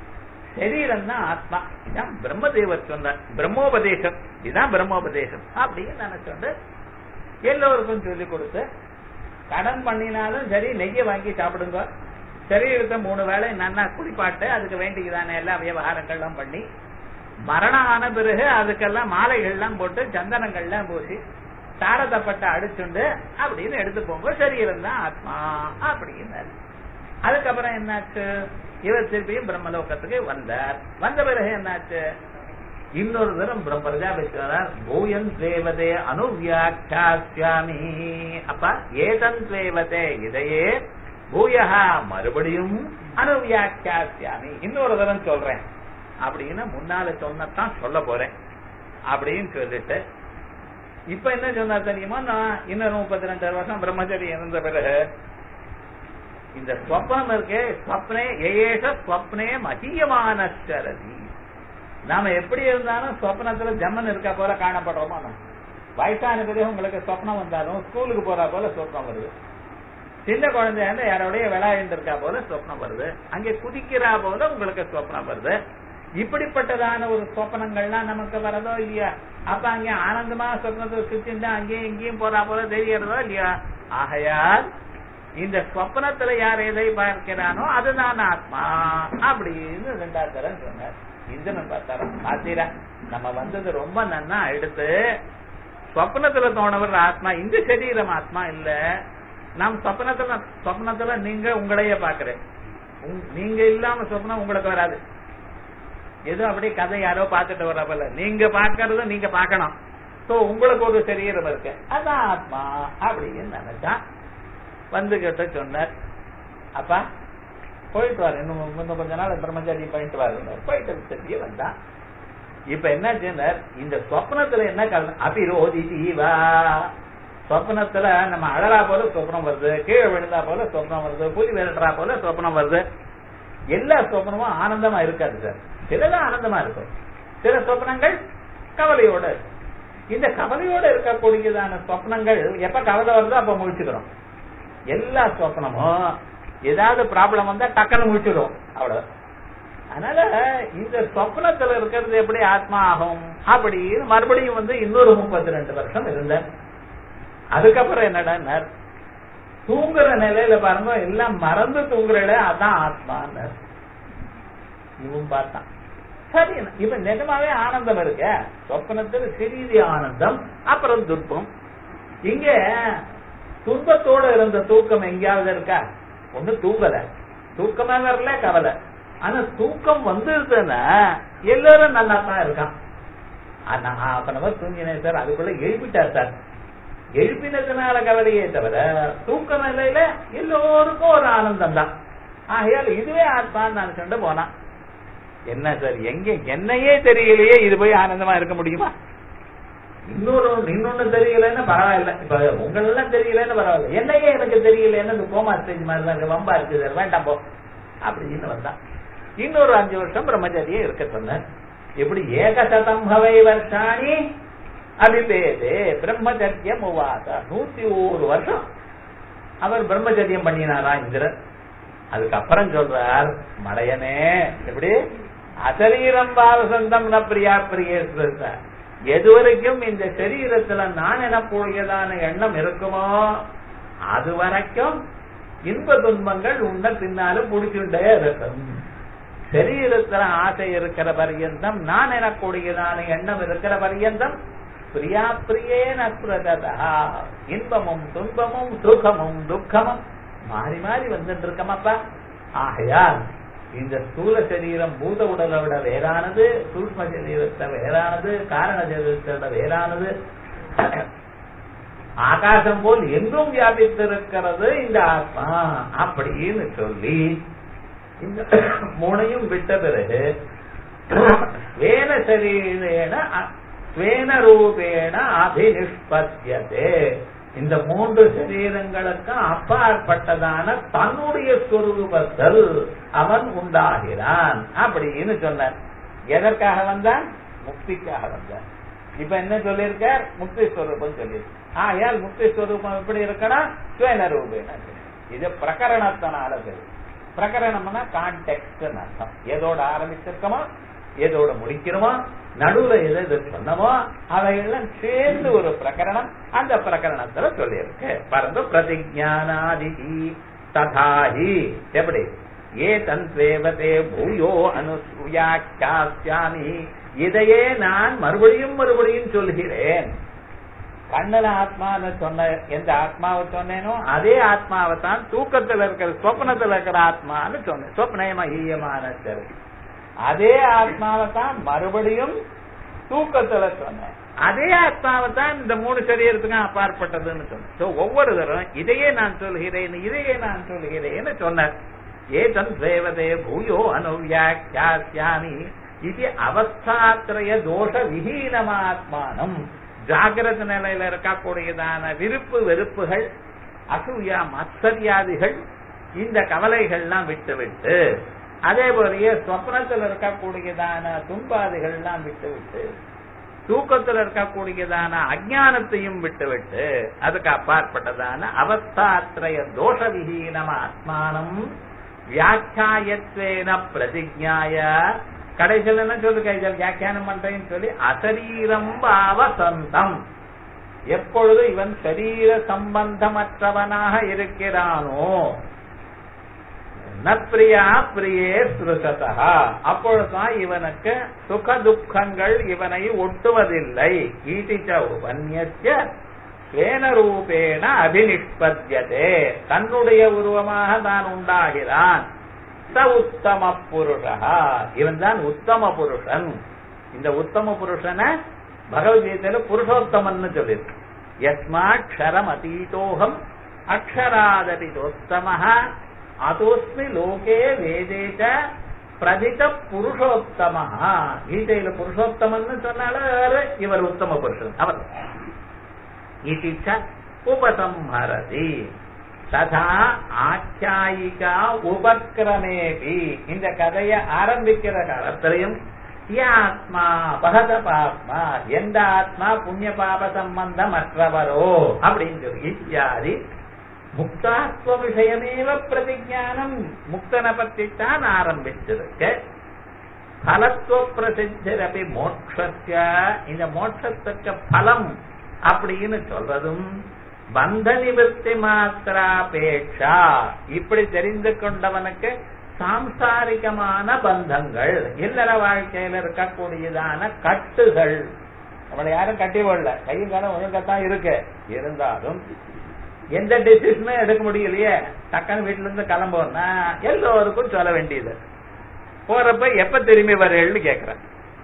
சரீரம் தான் ஆத்மா இதான் பிரம்மதேவர் சொன்னார் பிரம்மோபதேசம் இதுதான் பிரம்மோபதேசம் அப்படின்னு நினைச்சோண்டு எல்லோருக்கும் சொல்லிக் கொடுத்து கடன் பண்ணினாலும் சரி நெய்ய வாங்கி சாப்பிடுங்க சரீரத்தை மூணு வேளை நன்னா குளிப்பாட்டு அதுக்கு வேண்டியதான எல்லா விவகாரங்கள்லாம் பண்ணி மரணம் ஆன பிறகு அதுக்கெல்லாம் மாலைகள்லாம் போட்டு சந்தனங்கள்லாம் பூசி தாரதப்பட்ட அடிச்சுண்டு அப்படின்னு எடுத்து போங்க சரீரம் தான் ஆத்மா அப்படின்னு அதுக்கப்புறம் என்னாச்சு இவர் திருப்பியும் பிரம்மலோகத்துக்கு வந்தார் வந்த பிறகு என்னாச்சு இன்னொரு தரம் பிரஜாபிஸ்வரர் பூயன் தேவதே அனுவியாக்கியாமி அப்பா ஏதன் தேவதே இதையே பூயகா மறுபடியும் அனுவியாக்கியாமி இன்னொரு தரம் சொல்றேன் அப்படின்னு முன்னால சொன்னதான் சொல்ல போறேன் அப்படின்னு சொல்லிட்டு இப்ப என்ன சொன்னா தெரியுமா நான் இன்னொரு முப்பத்தி ரெண்டு வருஷம் பிரம்மச்சரி இருந்த பிறகு இந்த ஸ்வப்னம் இருக்கே ஸ்வப்னே ஏஷ ஸ்வப்னே மதியமான சரதி நாம எப்படி இருந்தாலும் சொப்னத்துல ஜம்மன் இருக்கா போல காணப்படுறோமோ நம்ம வயசான பிறகு உங்களுக்கு சொப்னம் வந்தாலும் ஸ்கூலுக்கு போறா போல சொப்னம் வருது சின்ன குழந்தையா இருந்தா யாரோடைய விளையாண்டு இருக்கா போல சொப்னம் வருது அங்கே குதிக்கிறா போல உங்களுக்கு சொப்னம் வருது இப்படிப்பட்டதான ஒரு சொப்பனங்கள்லாம் நமக்கு வரதோ இல்லையா அப்ப அங்கே ஆனந்தமா சொப்னத்தை சுத்திட்டு அங்கேயும் இங்கேயும் போறா போல தெரியறதோ இல்லையா ஆகையால் இந்த சொப்னத்துல யார் எதை பார்க்கிறானோ அதுதான் ஆத்மா அப்படின்னு ரெண்டாவது தரம் சொன்னார் இந்திரன் பார்த்தாரம் பாத்தீரா நம்ம வந்தது ரொம்ப நன்னா எடுத்து சொப்னத்துல தோணவர் ஆத்மா இந்த சரீரம் ஆத்மா இல்ல நாம் சொப்னத்துல சொப்னத்துல நீங்க உங்களையே பாக்குறேன் உங்க- நீங்க இல்லாம சொப்னம் உங்களுக்கு வராது ஏதோ அப்படியே கதை யாரோ பார்த்துட்டு வரப்பல நீங்க பாக்குறத நீங்க பார்க்கணும் சோ உங்களுக்கு ஒரு சரீரம் இருக்கு அதான் ஆத்மா அப்படின்னு நினைச்சா வந்து கிட்ட சொன்னார் அப்பா போயிட்டு வாரு இன்னும் இன்னும் கொஞ்ச நாள் பிரம்மச்சாரி போயிட்டு வாரு போயிட்டு திருப்பி வந்தா இப்ப என்ன சொன்னார் இந்த சொப்னத்துல என்ன கலந்து அபிரோதி ஜீவா சொப்னத்துல நம்ம அழறா போல சொப்னம் வருது கீழே விழுந்தா போல சொப்னம் வருது புலி விரட்டுறா போல சொப்னம் வருது எல்லா சொப்னமும் ஆனந்தமா இருக்காது சார் சிலதான் ஆனந்தமா இருக்கும் சில சொப்னங்கள் கவலையோட இருக்கும். இந்த கவலையோட இருக்கக்கூடியதான சொப்னங்கள் எப்ப கவலை வருதோ அப்ப முழிச்சுக்கிறோம் எல்லா சொப்னமும் ஏதாவது ப்ராப்ளம் வந்தா டக்குன்னு முழிச்சிடும் அவ்வளவு அதனால இந்த சொப்னத்துல இருக்கிறது எப்படி ஆத்மா ஆகும் அப்படின்னு மறுபடியும் வந்து இன்னொரு முப்பத்தி ரெண்டு வருஷம் இருந்தேன் அதுக்கப்புறம் என்னடா தூங்குற நிலையில பாருங்க எல்லாம் மறந்து தூங்குறல அதான் ஆத்மான்னு இவன் பார்த்தான் சரி இப்ப நிஜமாவே ஆனந்தம் இருக்க சொப்பனத்துல சிறிது ஆனந்தம் அப்புறம் துன்பம் இங்க துன்பத்தோட இருந்த தூக்கம் எங்கேயாவது இருக்கா ஒண்ணு தூங்கல தூக்கமே வரல கவலை ஆனா தூக்கம் வந்துருதுன்னா எல்லாரும் நல்லா தான் இருக்கான் ஆனா அப்ப நம்ம தூங்கினேன் சார் அதுக்குள்ள எழுப்பிட்டார் சார் எழுப்பினதுனால கவலையே தவிர தூக்க நிலையில எல்லோருக்கும் ஒரு ஆனந்தம் தான் ஆகையால் இதுவே ஆத்மான்னு நான் சொல்லிட்டு போனான் என்ன சார் எங்க என்னையே தெரியலையே இது போய் ஆனந்தமா இருக்க முடியுமா இன்னொரு இன்னொன்னு தெரியலன்னு பரவாயில்ல இப்ப உங்களெல்லாம் தெரியலன்னு பரவாயில்ல என்னையே எனக்கு தெரியலன்னு இந்த கோமா ஸ்டேஜ் மாதிரி தான் இருக்கு, வம்பா இருக்கு சார் வேண்டாம் போ அப்படின்னு வந்தான் இன்னொரு அஞ்சு வருஷம் பிரம்மச்சரியே இருக்க சொன்னார் இப்படி ஏகசதம் ஹவை வருஷாணி அபிபேதே பிரம்மச்சரியம் உவாச நூத்தி ஒரு வருஷம் அவர் பிரம்மச்சரியம் பண்ணினாரா இந்திரன் அதுக்கப்புறம் சொல்றார் மடையனே எப்படி அசரீரம் பாவசந்தம் ந பிரியா பிரிய எது வரைக்கும் இந்த சரீரத்துல நான் எனக்கூடியதான எண்ணம் இருக்குமோ அது வரைக்கும் இன்ப துன்பங்கள் உன்ன பின்னாலும் முடிச்சுட்டே இருக்கும் சரீரத்துல ஆசை இருக்கிற பரியந்தம் நான் எனக்கூடியதான எண்ணம் இருக்கிற பரியந்தம் பிரியா பிரியேன பிரததா இன்பமும் துன்பமும் சுகமும் துக்கமும் மாறி மாறி வந்துட்டு இருக்கமாப்பா ஆகையால் இந்த ஸ்தூல சரீரம் பூத உடலை விட வேறானது சூக்ம சரீரத்தை வேறானது காரண சரீரத்தை விட வேறானது ஆகாசம் போல் எங்கும் வியாபித்திருக்கிறது இந்த ஆத்மா அப்படின்னு சொல்லி இந்த மூணையும் விட்ட பிறகு ஸ்வேன சரீரேன அ- ஸ்வேன ரூபேண அபினிஷ்பத்தியதே இந்த மூன்று சரீரங்களுக்கு அப்பாற்பட்டதான தன்னுடைய சொரூபத்தில் அவன் உண்டாகிறான் அப்படின்னு சொன்னார் எதற்காக வந்தான் முக்திக்காக வந்தான் இப்ப என்ன சொல்லியிருக்கார் முக்தி ஸ்வரூபம் சொல்லி ஆயால் முக்தி ஸ்வரூபம் எப்படி இருக்கணும் ஸ்வேன ரூபேன இது பிரகரணத்தினால தெரியும் பிரகரணம்னா கான்டெக்ட் அர்த்தம் எதோட ஆரம்பிச்சிருக்கோமோ எதோட முடிக்கிறோமோ நடுவுல எது எது சொன்னமோ அவையெல்லாம் சேர்ந்து ஒரு பிரகரணம் அந்த பிரகரணத்துல சொல்லியிருக்கு பரந்து பிரதிஜானாதி ததாஹி எப்படி ஏ தன்வேவதே பூயோ அனுசூயாமி இதையே நான் மறுபடியும் மறுபடியும் சொல்கிறேன் கண்ணன ஆத்மான்னு சொன்ன எந்த ஆத்மாவை சொன்னேனோ அதே ஆத்மாவை தான் தூக்கத்துல இருக்கிற சொப்னத்துல இருக்கிற ஆத்மான்னு சொன்னேன் சொப்னயமஹீயமான சரி அதே ஆத்மாவை தான் மறுபடியும் தூக்கத்துல சொன்னேன் அதே ஆத்மாவை தான் இந்த மூணு சரீரத்துக்கும் அப்பாற்பட்டதுன்னு சொன்னேன் So, ஒவ்வொரு தரம் இதையே நான் சொல்கிறேன் இதையே நான் சொல்கிறேன்னு சொன்னார் ஏதன் தேவதே பூயோ அனுவியாக்கியாமி இது அவஸ்தாத்திரய தோஷ விஹீனமாத்மானம் ஜாகிரத நிலையில இருக்கக்கூடியதான விருப்பு வெறுப்புகள் அசூயா மத்சரியாதிகள் இந்த கவலைகள்லாம் விட்டு விட்டு அதே போலயே சொப்னத்தில் இருக்கக்கூடியதான துன்பாதிகள்லாம் விட்டு விட்டு தூக்கத்தில் இருக்கக்கூடியதான அஜானத்தையும் விட்டுவிட்டு அதுக்கு அப்பாற்பட்டதான அவஸ்தாத்ரய தோஷ விஹீனம் ஆத்மானம் வியாக்கியாயத்வேன பிரதிஜாய கடைசியில் என்ன சொல்லுங்க இதில் வியாக்கியானம் பண்றேன்னு சொல்லி அசரீரம் பாவசந்தம் எப்பொழுது இவன் சரீர சம்பந்தமற்றவனாக இருக்கிறானோ நப்பிரியா பிரியே ஸ்ருததா அப்பொழுதுதான் இவனுக்கு சுக துக்கங்கள் இவனை ஒட்டுவதில்லை ஈட்டிச்ச உபன்யச்ச ஸ்வேன ரூபேண அபினிஷ்பத்தியதே தன்னுடைய உருவமாக தான் உண்டாகிறான் ச உத்தம புருஷா இவன் தான் உத்தம புருஷன் இந்த உத்தம புருஷனை பகவத்கீதையில புருஷோத்தமன்னு சொல்லியிருக்கு யஸ்மாட்சரம் அதீதோகம் அக்ஷராதபிதோத்தம அதோஸ்மி லோகே வேதேச்ச பிரதித புருஷோத்தம கீதையில புருஷோத்தமன்னு சொன்னால இவர் உத்தம புருஷன் அவர் இதிச்ச உபசம்ஹரதி ததா ஆச்சாயிகா உபக்கிரமேபி இந்த கதையை ஆரம்பிக்கிற காலத்திலையும் ஆத்மா பகத பாப்மா எந்த ஆத்மா புண்ணிய பாப சம்பந்தம் அற்றவரோ அப்படின்னு சொல்லி இத்தியாதி முக்தாத்வ விஷயமேவ பிரதிஜானம் முக்தனை பற்றித்தான் ஆரம்பிச்சிருக்கு பலத்துவ பிரசித்தரபி மோட்சஸ்ய இந்த மோட்சத்துக்கு பலம் அப்படின்னு சொல்றதும் பந்த நிவர்த்தி மாத்திராபேட்சா இப்படி தெரிந்து கொண்டவனுக்கு சாம்சாரிகமான பந்தங்கள் இல்லற வாழ்க்கையில இருக்கக்கூடியதான கட்டுகள் நம்மளை யாரும் கட்டி போடல கையும் காலம் ஒழுங்கத்தான் இருக்கு இருந்தாலும் எந்த டிசிஷனுமே எடுக்க முடியலையே டக்குன்னு வீட்டுல இருந்து கிளம்போன்னா எல்லோருக்கும் சொல்ல வேண்டியது போறப்ப எப்ப திரும்பி வரேன்னு கேக்குறேன்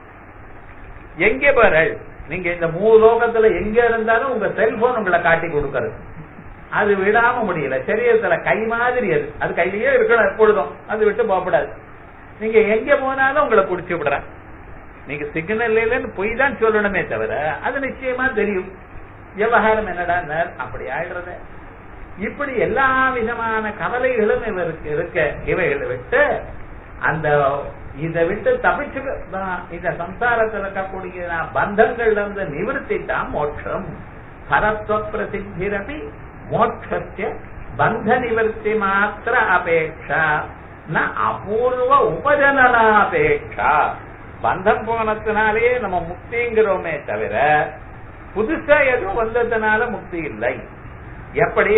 எங்கே போறள் நீங்க இந்த மூணு லோகத்துல எங்க இருந்தாலும் உங்க செல்போன் உங்களை காட்டி கொடுக்கறது அது விடாம முடியல சரீரத்துல கை மாதிரி அது அது கையிலேயே இருக்கணும் எப்பொழுதும் அது விட்டு போகக்கூடாது நீங்க எங்க போனாலும் உங்களை புடிச்சு விடுறேன் நீங்க சிக்னல் இல்லைன்னு பொய் தான் சொல்லணுமே தவிர அது நிச்சயமா தெரியும் விவகாரம் என்னடா அப்படி ஆயிடுறது இப்படி எல்லா விதமான கவலைகளும் இவருக்கு இருக்க இவைகளை விட்டு அந்த இதை விட்டு தப்பிச்சு இந்த சம்சாரத்தில் இருக்கக்கூடிய பந்தங்கள்ல இருந்து நிவர்த்தி தான் மோட்சம் பரத்வ பிரசித்திரபி மோட்சத்திய பந்த நிவர்த்தி மாத்திர அபேட்சா ந அபூர்வ உபஜனனாபேட்சா பந்தம் போனதுனாலே நம்ம முக்திங்கிறோமே தவிர புதுசா எதுவும் வந்ததுனால முக்தி இல்லை எப்படி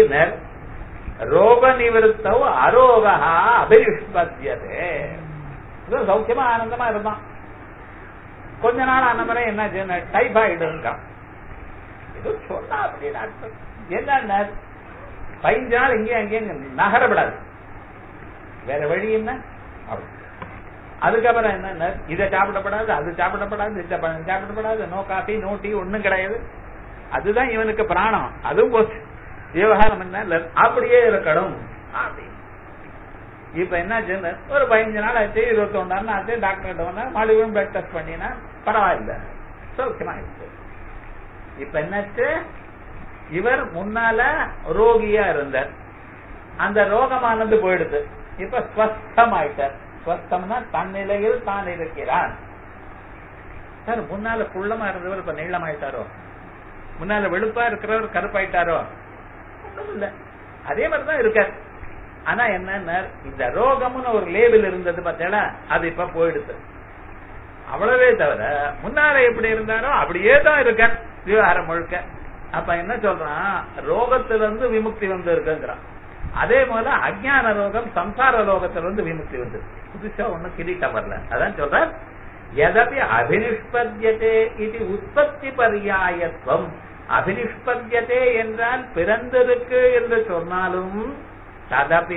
ரோக நிவர்த்தவ் அரோகா அபிரிஷ்பத்தியதே சௌக்கியமா ஆனந்தமா இருந்தான் கொஞ்ச நாள் ஆன முறை என்ன டைபாய்டு இருக்கான் ஏதோ சொன்னா அப்படின்னு என்ன பதினஞ்சு நாள் இங்கேயும் அங்கேயும் நகரப்படாது வேற வழி என்ன அதுக்கப்புறம் என்ன இதை சாப்பிடப்படாது அது சாப்பிடப்படாது இதை சாப்பிடப்படாது நோ காஃபி நோ டீ ஒண்ணும் கிடையாது அதுதான் இவனுக்கு பிராணம் அதுவும் போச்சு விவகாரம் என்ன அப்படியே இருக்கணும் இப்ப என்ன ஒரு பதினஞ்சு நாள் ஆச்சு இருபத்தி ஒன்னாம் ஆச்சு டாக்டர் கிட்ட வந்தா மறுபடியும் பிளட் டெஸ்ட் பண்ணினா பரவாயில்ல சௌக்கியமா இருக்கு இப்ப என்னாச்சு இவர் முன்னால ரோகியா இருந்தார் அந்த ரோகமானது போயிடுது இப்ப ஸ்வஸ்தம் ஆயிட்டார் ஸ்வஸ்தம்னா தன்னிலையில் தான் இருக்கிறான் சார் முன்னால குள்ளமா இருந்தவர் இப்ப நீளமாயிட்டாரோ முன்னால வெளுப்பா இருக்கிறவர் கருப்பாயிட்டாரோ ஒண்ணும் இல்ல அதே மாதிரிதான் இருக்கார் ஆனா என்ன இந்த ரோகம்னு ஒரு லேபிள் இருந்தது பார்த்தேன்னா அது இப்ப போயிடுது அவ்வளவே தவிர முன்னால எப்படி இருந்தாரோ அப்படியே தான் இருக்க விவகாரம் முழுக்க அப்ப என்ன சொல்றான் ரோகத்திலிருந்து விமுக்தி வந்து இருக்குங்கிறான் அதே போல அஜான ரோகம் சம்சார ரோகத்திலிருந்து விமுக்தி வந்து புதுசா ஒண்ணும் கிரீட்டம் வரல அதான் சொல்ற எதபி அபினிஷ்பத்தியதே இது உற்பத்தி பரியாயத்துவம் அபினிஷ்பத்தியதே என்றால் பிறந்திருக்கு என்று சொன்னாலும் ததபி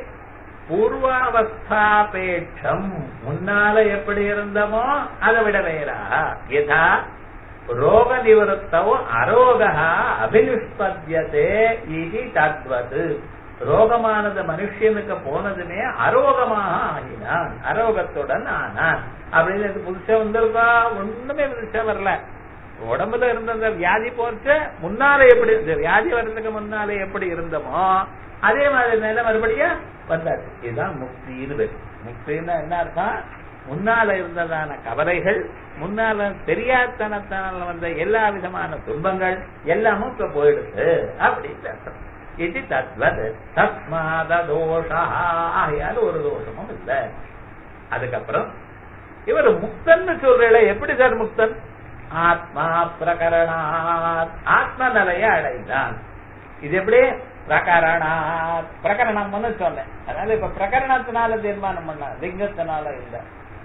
பூர்வாவஸ்தாபேட்சம் முன்னால எப்படி இருந்தமோ அதை விட வேறா யதா ரோக நிவருத்தவோ அரோகா அபினிஷ்பத்தியதே இது தத்வது ரோகமானது மனுஷனுக்கு போனதுமே அரோகமாக ஆகினான் அரோகத்துடன் ஆனான் அப்படின்னு இது புதுசா வந்திருக்கா ஒண்ணுமே புதுசா வரல உடம்புல இருந்த அந்த வியாதி போச்ச முன்னாலே எப்படி இந்த வியாதி வர்றதுக்கு முன்னாலே எப்படி இருந்தமோ அதே மாதிரி நிலை மறுபடியும் வந்தாச்சு இதுதான் முக்தின்னு பேரு முக்தின்னா என்ன அர்த்தம் முன்னால இருந்ததான கவலைகள் முன்னால தெரியாதனத்தால வந்த எல்லா விதமான துன்பங்கள் எல்லாமும் இப்ப போயிடுது அப்படின்னு அர்த்தம் இது தத்வத் தஸ்மாத தோஷா ஆகையால ஒரு தோஷமும் இல்லை அதுக்கப்புறம் இவர் முக்தன்னு சொல்றீங்களே எப்படி சார் முக்தன் ஆத்மா பிரகரணாத் ஆத்ம நிலையை அடைந்தான் இது எப்படி பிரகரணாத் பிரகரணம்னு சொன்னேன் அதனால இப்ப பிரகரணத்தினால தீர்மானம் பண்ண லிங்கத்தினால இல்ல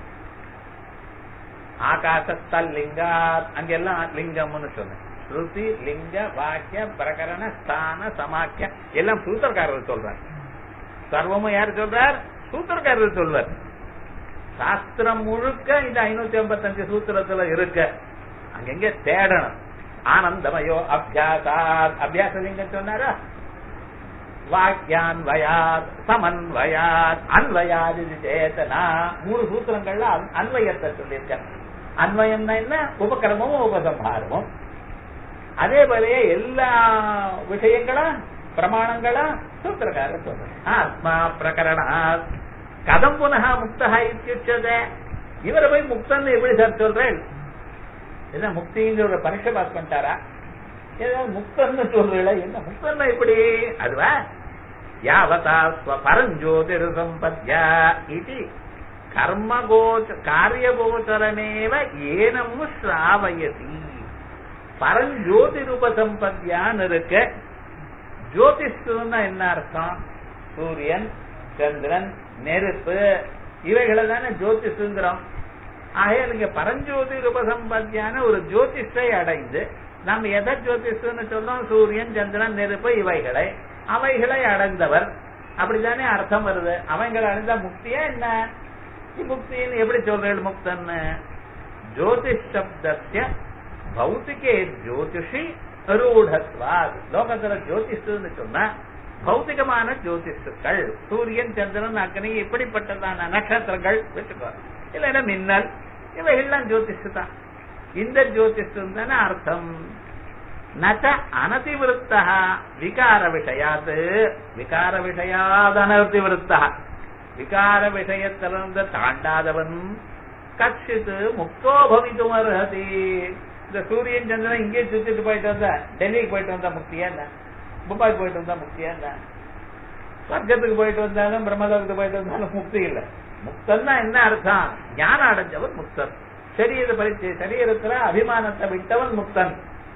ஆகாசத்தல் லிங்காத் அங்கெல்லாம் லிங்கம்னு சொன்னேன் ஸ்ருதி லிங்க வாக்கிய பிரகரண ஸ்தான சமாக்கிய எல்லாம் சூத்திரக்காரர் சொல்றார் சர்வமும் யார் சொல்றார் சூத்திரக்காரர் சொல்வார் சாஸ்திரம் முழுக்க இந்த ஐநூத்தி ஐம்பத்தஞ்சு சூத்திரத்துல இருக்க அங்கங்க தேடணும் ஆனந்தமயோ அபியாசாத் அபியாச லிங்கம் சொன்னாரா வாக்கியான்வயாத் சமன்வயாத் அன்வயாது சேத்தனா மூணு சூத்திரங்கள்ல அன்- அன்வயத்தை சொல்லியிருக்க அன்வயம்னா என்ன உபக்கிரமமும் உபசம்ஹாரமும் அதே போலயே எல்லா விஷயங்களும் பிரமாணங்களும் சூத்திரக்காரர் சொல்றேன் ஆத்மா பிரகரணாத் கதம் புனக முக்தா இத்தியுச்சதே இவரை போய் முக்தன்னு எப்படி சார் சொல்றேன் என்ன முக்திங்கிற ஒரு பரீட்சை பாஸ் பண்ணிட்டாரா ஏதாவது முக்தன்னு சொல்றீங்களா என்ன முக்தன்னா எப்படி அதுவா யாவதா பரஞ்சோதிர் சம்பத்யா இது கர்மகோச்ச காரியகோச்சரமேவ ஏனம் ஸ்ராவயதி பரஞ்சோதிருபசம்பத்யான்னு இருக்க ஜோதிஷுன்னா என்ன அர்த்தம் சூரியன் சந்திரன் நெருப்பு இவைகளை தானே ஜோதிஷுங்கிறோம் ஆகையால் இங்க பரஞ்சோதி ரூபசம்பத்தியான ஒரு ஜோதிஷை அடைந்து நம்ம எதை ஜோதிஷன்னு சொல்றோம் சூரியன் சந்திரன் நெருப்பு இவைகளை அவைகளை அடைந்தவர் அப்படித்தானே அர்த்தம் வருது அவைகளை அடைந்த முக்தியா என்ன முக்தின்னு எப்படி சொல்றேன் முக்தன்னு ஜோதிஷ் சப்தஸ்ய பௌத்திகே ஜோதிஷி அரூடத்வாத் லோகத்துல ஜோதிஷன்னு சொன்னா பௌத்திகமான ஜோதிஷுக்கள் சூரியன் சந்திரன் அக்னி இப்படிப்பட்டதான நட்சத்திரங்கள் வச்சுக்கோ இல்லைன்னா மின்னல் இவைகள்லாம் ஜோதிஷு தான் இந்த ஜோதிஷு தானே அர்த்தம் நச்ச அனதிவிருத்தா விகார விஷயாத் விகார விஷயாத் அனதிவிருத்தா விகார விஷயத்திலிருந்து தாண்டாதவன் கச்சித் முக்தோ பவித்தும் அர்ஹதி இந்த சூரியன் சந்திரன் இங்கே சுத்திட்டு போயிட்டு வந்தா டெல்லிக்கு போயிட்டு வந்தா முக்தியா என்ன மும்பாய்க்கு போயிட்டு வந்தா முக்தியா என்ன சொர்க்கத்துக்கு போயிட்டு வந்தாலும் பிரம்மலோகத்துக்கு போயிட்டு வந்தாலும் முக்தி இல்ல முக்தன்னா என்ன அர்த்தம் ஞானம் அடைஞ்சவன் முக்தன் சரீர பரிச்சை சரீரத்துல அபிமானத்தை விட்டவன் முக்தன்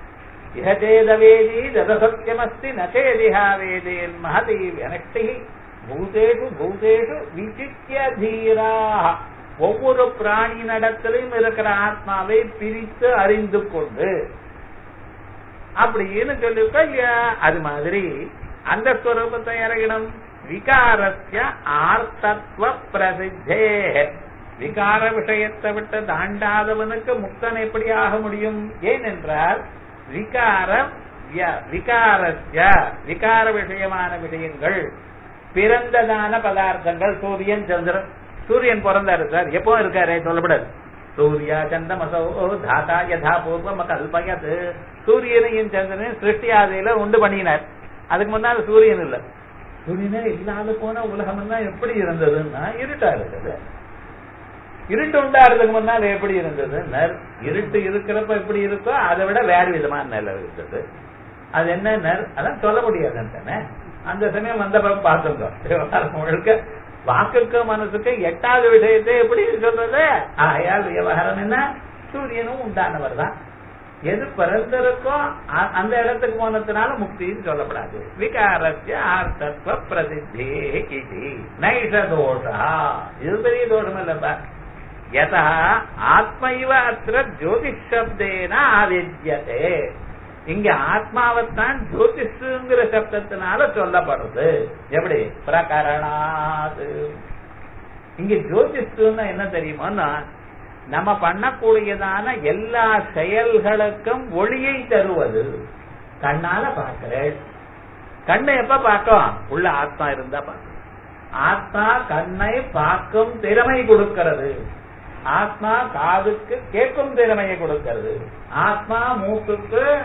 இஹதேதவேதி ததசத்தியமஸ்தி நச்சேதிஹா வேதேன் மகதி வியனஷ்டி பூதேஷு பூதேஷு விசித்திய தீரா ஒவ்வொரு பிராணி நடத்திலும் இருக்கிற ஆத்மாவை பிரித்து அறிந்து கொண்டு அப்படின்னு சொல்லிருக்க இல்லையா அது மாதிரி அந்த ஸ்வரூபத்தை இறங்கணும் விகாரஸ்ய ஆர்த்தத்வ பிரசித்தே விகார விஷயத்தை விட்டு தாண்டாதவனுக்கு முக்தன் எப்படி ஆக முடியும் ஏனென்றால் விகாரம் ய- விகாரஸ்ய விகார விஷயமான விஷயங்கள் பிறந்ததான பதார்த்தங்கள் சூரியன் சந்திரன் சூரியன் பிறந்தாரு சார் எப்போ இருக்காரு சொல்லப்படாது சூர்யா சந்தமசோ தாத்தா யதா பூர்வம் கல்பயது சூரியனையும் சந்திரனையும் சிருஷ்டி ஆதையில உண்டு பண்ணினார் அதுக்கு முன்னால சூரியன் இல்ல சூரியனே இல்லாத போன உலகம் எல்லாம் எப்படி இருந்ததுன்னா இருட்டா இருந்தது இருட்டு உண்டாடுறதுக்கு முன்னால் எப்படி இருந்தது நர் இருட்டு இருக்கிறப்ப எப்படி இருக்கோ அதை விட வேறு விதமான நிலை இருந்தது அது என்ன நர் அதான் சொல்ல முடியாது தானே அந்த சமயம் வந்தப்ப பார்த்துங்க விவகாரம் முழுக்க வாக்குக்கு மனசுக்கு எட்டாவது விஷயத்தை எப்படி சொல்றது ஆகையால் விவகாரம் என்ன சூரியனும் உண்டானவர் தான் எது பிறந்திருக்கோ அ- அந்த இடத்துக்கு போனதுனால முக்தின்னு சொல்லப்படாது விகாரஸ்ய ஆர்த்தத்வ பிரசித்தி இது நைஷ தோஷா இது பெரிய தோஷம் இல்லப்பா யதா ஆத்மைவ அத்திர ஜோதிஷ் சப்தேன ஆவித்யதே இங்க ஆத்மாவைத்தான் ஜோதிஷுங்கிற சப்தத்தினால சொல்லப்படுறது எப்படி பிரகரணாது இங்க ஜோதிஷுன்னா என்ன தெரியுமான்னா நம்ம பண்ணக்கூடியதான எல்லா செயல்களுக்கும் ஒளியை தருவது கண்ணால பார்க்கிறேன் கண்ணை எப்ப பார்க்கும் உள்ள ஆத்மா இருந்தா பார்க்கும் ஆத்மா கண்ணை பார்க்கும் திறமை கொடுக்கிறது ஆத்மா காதுக்கு கேட்கும் திறமையை கொடுக்கிறது ஆத்மா மூக்குக்கு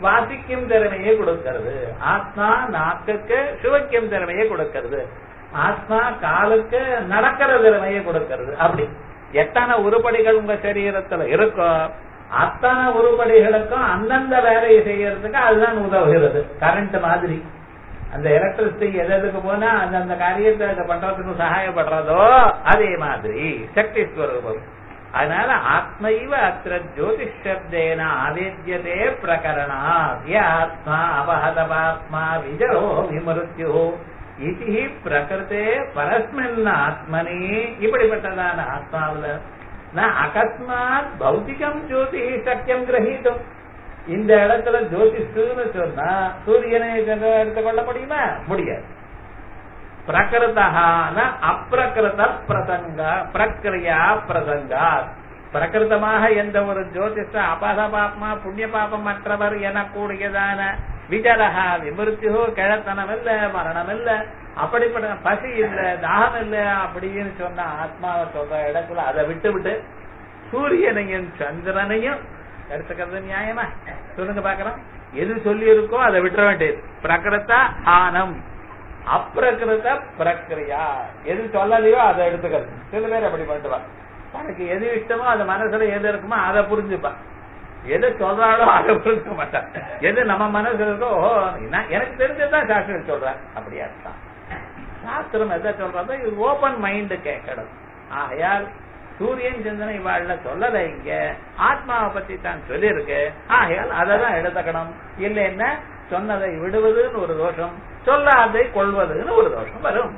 சுவாசிக்கும் திறமையை கொடுக்கிறது ஆத்மா நாக்குக்கு சுவைக்கும் திறமையை கொடுக்கிறது ஆத்மா காலுக்கு நடக்கிற திறமையை கொடுக்கிறது அப்படி எத்தனை உருப்படிகள் உங்க சரீரத்துல இருக்கோ அத்தனை உருப்படிகளுக்கும் அந்தந்த வேலையை செய்யறதுக்கு அதுதான் உதவுகிறது கரண்ட் மாதிரி அந்த எலக்ட்ரிசிட்டி எது எதுக்கு போனா அந்தந்த காரியத்தை அதை பண்றதுக்கு சகாயப்படுறதோ அதே மாதிரி சக்தி ஸ்வரூபம் அதனால ஆத்மைவ அத்திர ஜோதிஷப்தேன ஆவேத்தியதே பிரகரணா ஆத்மா அபஹதபாத்மா விஜரோ விமருத்யோ இது பிரகிருத்தே பரஸ்மின் ஆத்மனி இப்படிப்பட்டதான ஆத்மாவுல நான் அகஸ்மாத் பௌத்திகம் ஜோதி சத்தியம் கிரகித்தும் இந்த இடத்துல ஜோதிஷுன்னு சொன்னா சூரியனை எடுத்துக்கொள்ள முடியுமா முடியாது பிரகிருதான அப்பிரகிருத பிரசங்க பிரக்கிரியா பிரசங்கா பிரகிருதமாக எந்த ஒரு ஜோதிஷ அபாத பாப்மா புண்ணிய பாபம் மற்றவர் எனக்கூடியதான விஜரகா விமிருத்தியோ கிழத்தனம் இல்ல மரணம் இல்ல அப்படிப்பட்ட பசி இல்ல தாகம் இல்ல அப்படின்னு சொன்ன ஆத்மாவை சொல்ற இடத்துல அதை விட்டு விட்டு சூரியனையும் சந்திரனையும் எடுத்துக்கிறது நியாயமா சொல்லுங்க பாக்கலாம் எது சொல்லி இருக்கோ அதை விட்டுற வேண்டியது பிரகிருத ஆனம் அப்பிரகிருத பிரக்கிரியா எது சொல்லலையோ அதை எடுத்துக்கிறது சில பேர் அப்படி பண்ணுவான் தனக்கு எது இஷ்டமோ அது மனசுல எது இருக்குமோ அதை புரிஞ்சுப்பான் எது சொல்றாளோ அதை புரிஞ்சுக்க மாட்டான் எது நம்ம மனசுல இருக்கோ எனக்கு தெரிஞ்சதுதான் சாஸ்திரம் சொல்றேன் அப்படியா இருக்கான் சாஸ்திரம் எதை சொல்றதோ இது ஓபன் மைண்ட் கேட்கணும் ஆகையால் சூரியன் சிந்தனை வாழ சொல்லல இங்க ஆத்மாவை பத்தி தான் சொல்லியிருக்கு ஆகையால் அதை தான் எடுத்துக்கணும் இல்லைன்னா சொன்னதை விடுவதுன்னு ஒரு தோஷம் சொல்லாதை கொள்வதுன்னு ஒரு தோஷம் வரும்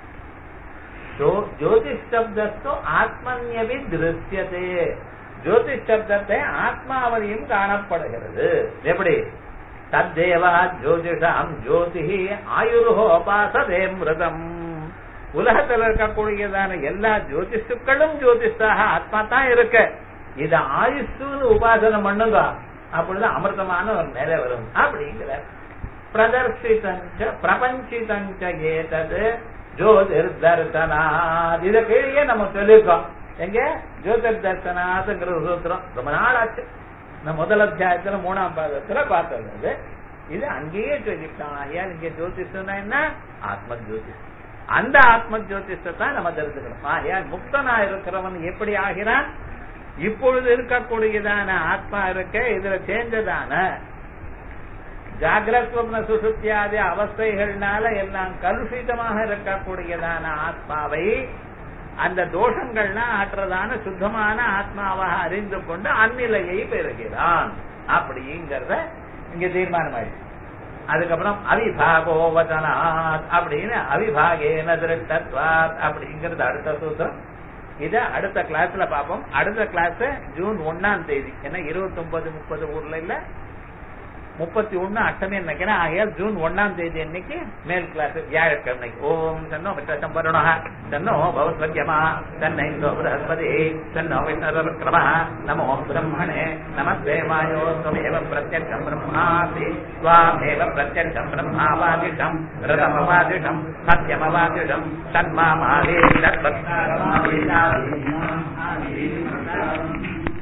ஜோதிஷ் சப்தஸ்து ஆத்மன்யபி திருஷ்யதே ஜோதிஷ் சப்தத்தை ஆத்மாவதியும் காணப்படுகிறது எப்படி தத்தேவா ஜோதிஷாம் ஜோதி ஆயுர்ஹோபாசதே மிருதம் உலகத்தில் இருக்கக்கூடியதான எல்லா ஜோதிஷுக்களும் ஜோதிஷாக ஆத்மா தான் இருக்கு இத ஆயுஷுன்னு உபாசனை பண்ணுங்க அப்பொழுது அமிர்தமான ஒரு நிலை வரும் அப்படிங்கிற பிரதர்ஷிதஞ்ச பிரபஞ்சிதஞ்ச ஏதது ஜோதிர் தர்சனாத் இத கீழே நம்ம சொல்லியிருக்கோம் எங்க ஜோதிர் தர்சனாத்ங்கிற சூத்திரம் ரொம்ப நாள் ஆச்சு நம்ம முதல் அத்தியாயத்துல மூணாம் பாதத்துல பார்த்தது இது அங்கேயே சொல்லிட்டான் ஐயா இங்க ஜோதிஷம்னா என்ன ஆத்ம ஜோதிஷ் அந்த ஆத்ம ஜோதிஷத்தான் நம்ம தெரிஞ்சுக்கணும் ஆயா முக்தனா இருக்கிறவன் எப்படி ஆகிறான் இப்பொழுது இருக்கக்கூடியதான ஆத்மா இருக்க இதுல சேர்ந்ததான ஜாகிரத்வப்ன சுசுத்தியாதி அவஸ்தைகள்னால எல்லாம் கலுஷிதமாக இருக்கக்கூடியதான ஆத்மாவை அந்த தோஷங்கள்னா ஆற்றதான சுத்தமான ஆத்மாவாக அறிந்து கொண்டு அந்நிலையை பெறுகிறான் அப்படிங்கிறத இங்க தீர்மானம் ஆயிடுச்சு அதுக்கப்புறம் அவிபாகோ வதனாத் அப்படின்னு அவிபாகேன திருட்டத்வாத் அப்படிங்கிறது அடுத்த சூத்திரம் இத அடுத்த கிளாஸ்ல பார்ப்போம் அடுத்த கிளாஸ் ஜூன் ஒன்னாம் தேதி ஏன்னா இருபத்தி ஒன்பது முப்பது ஊர்ல இல்ல முப்பத்தி ஒண்ணு அஷ்டமி நினைக்கிறேன் ஆகையால் ஜூன் ஒன்னாம் தேதி அன்னைக்கு மேல் கிளாஸ் வியாழக்கிழமை ஓம் சன்னோ மிட்டம் வருண சன்னோ பவத்வத்யமா தன்னை இந்தோ பிரகஸ்பதி சன்னோ விஷ்ணரவிக்ரம நமோ பிரம்மணே நமஸ்தே மாயோ त्वमेव प्रत्यक्षम् ब्रह्मासि त्वामेव प्रत्यक्षम् ब्रह्मावादिशम् रथमवादिशम् सत्यमवादिशम् तन्मामादे तत्त्वत्कारमादि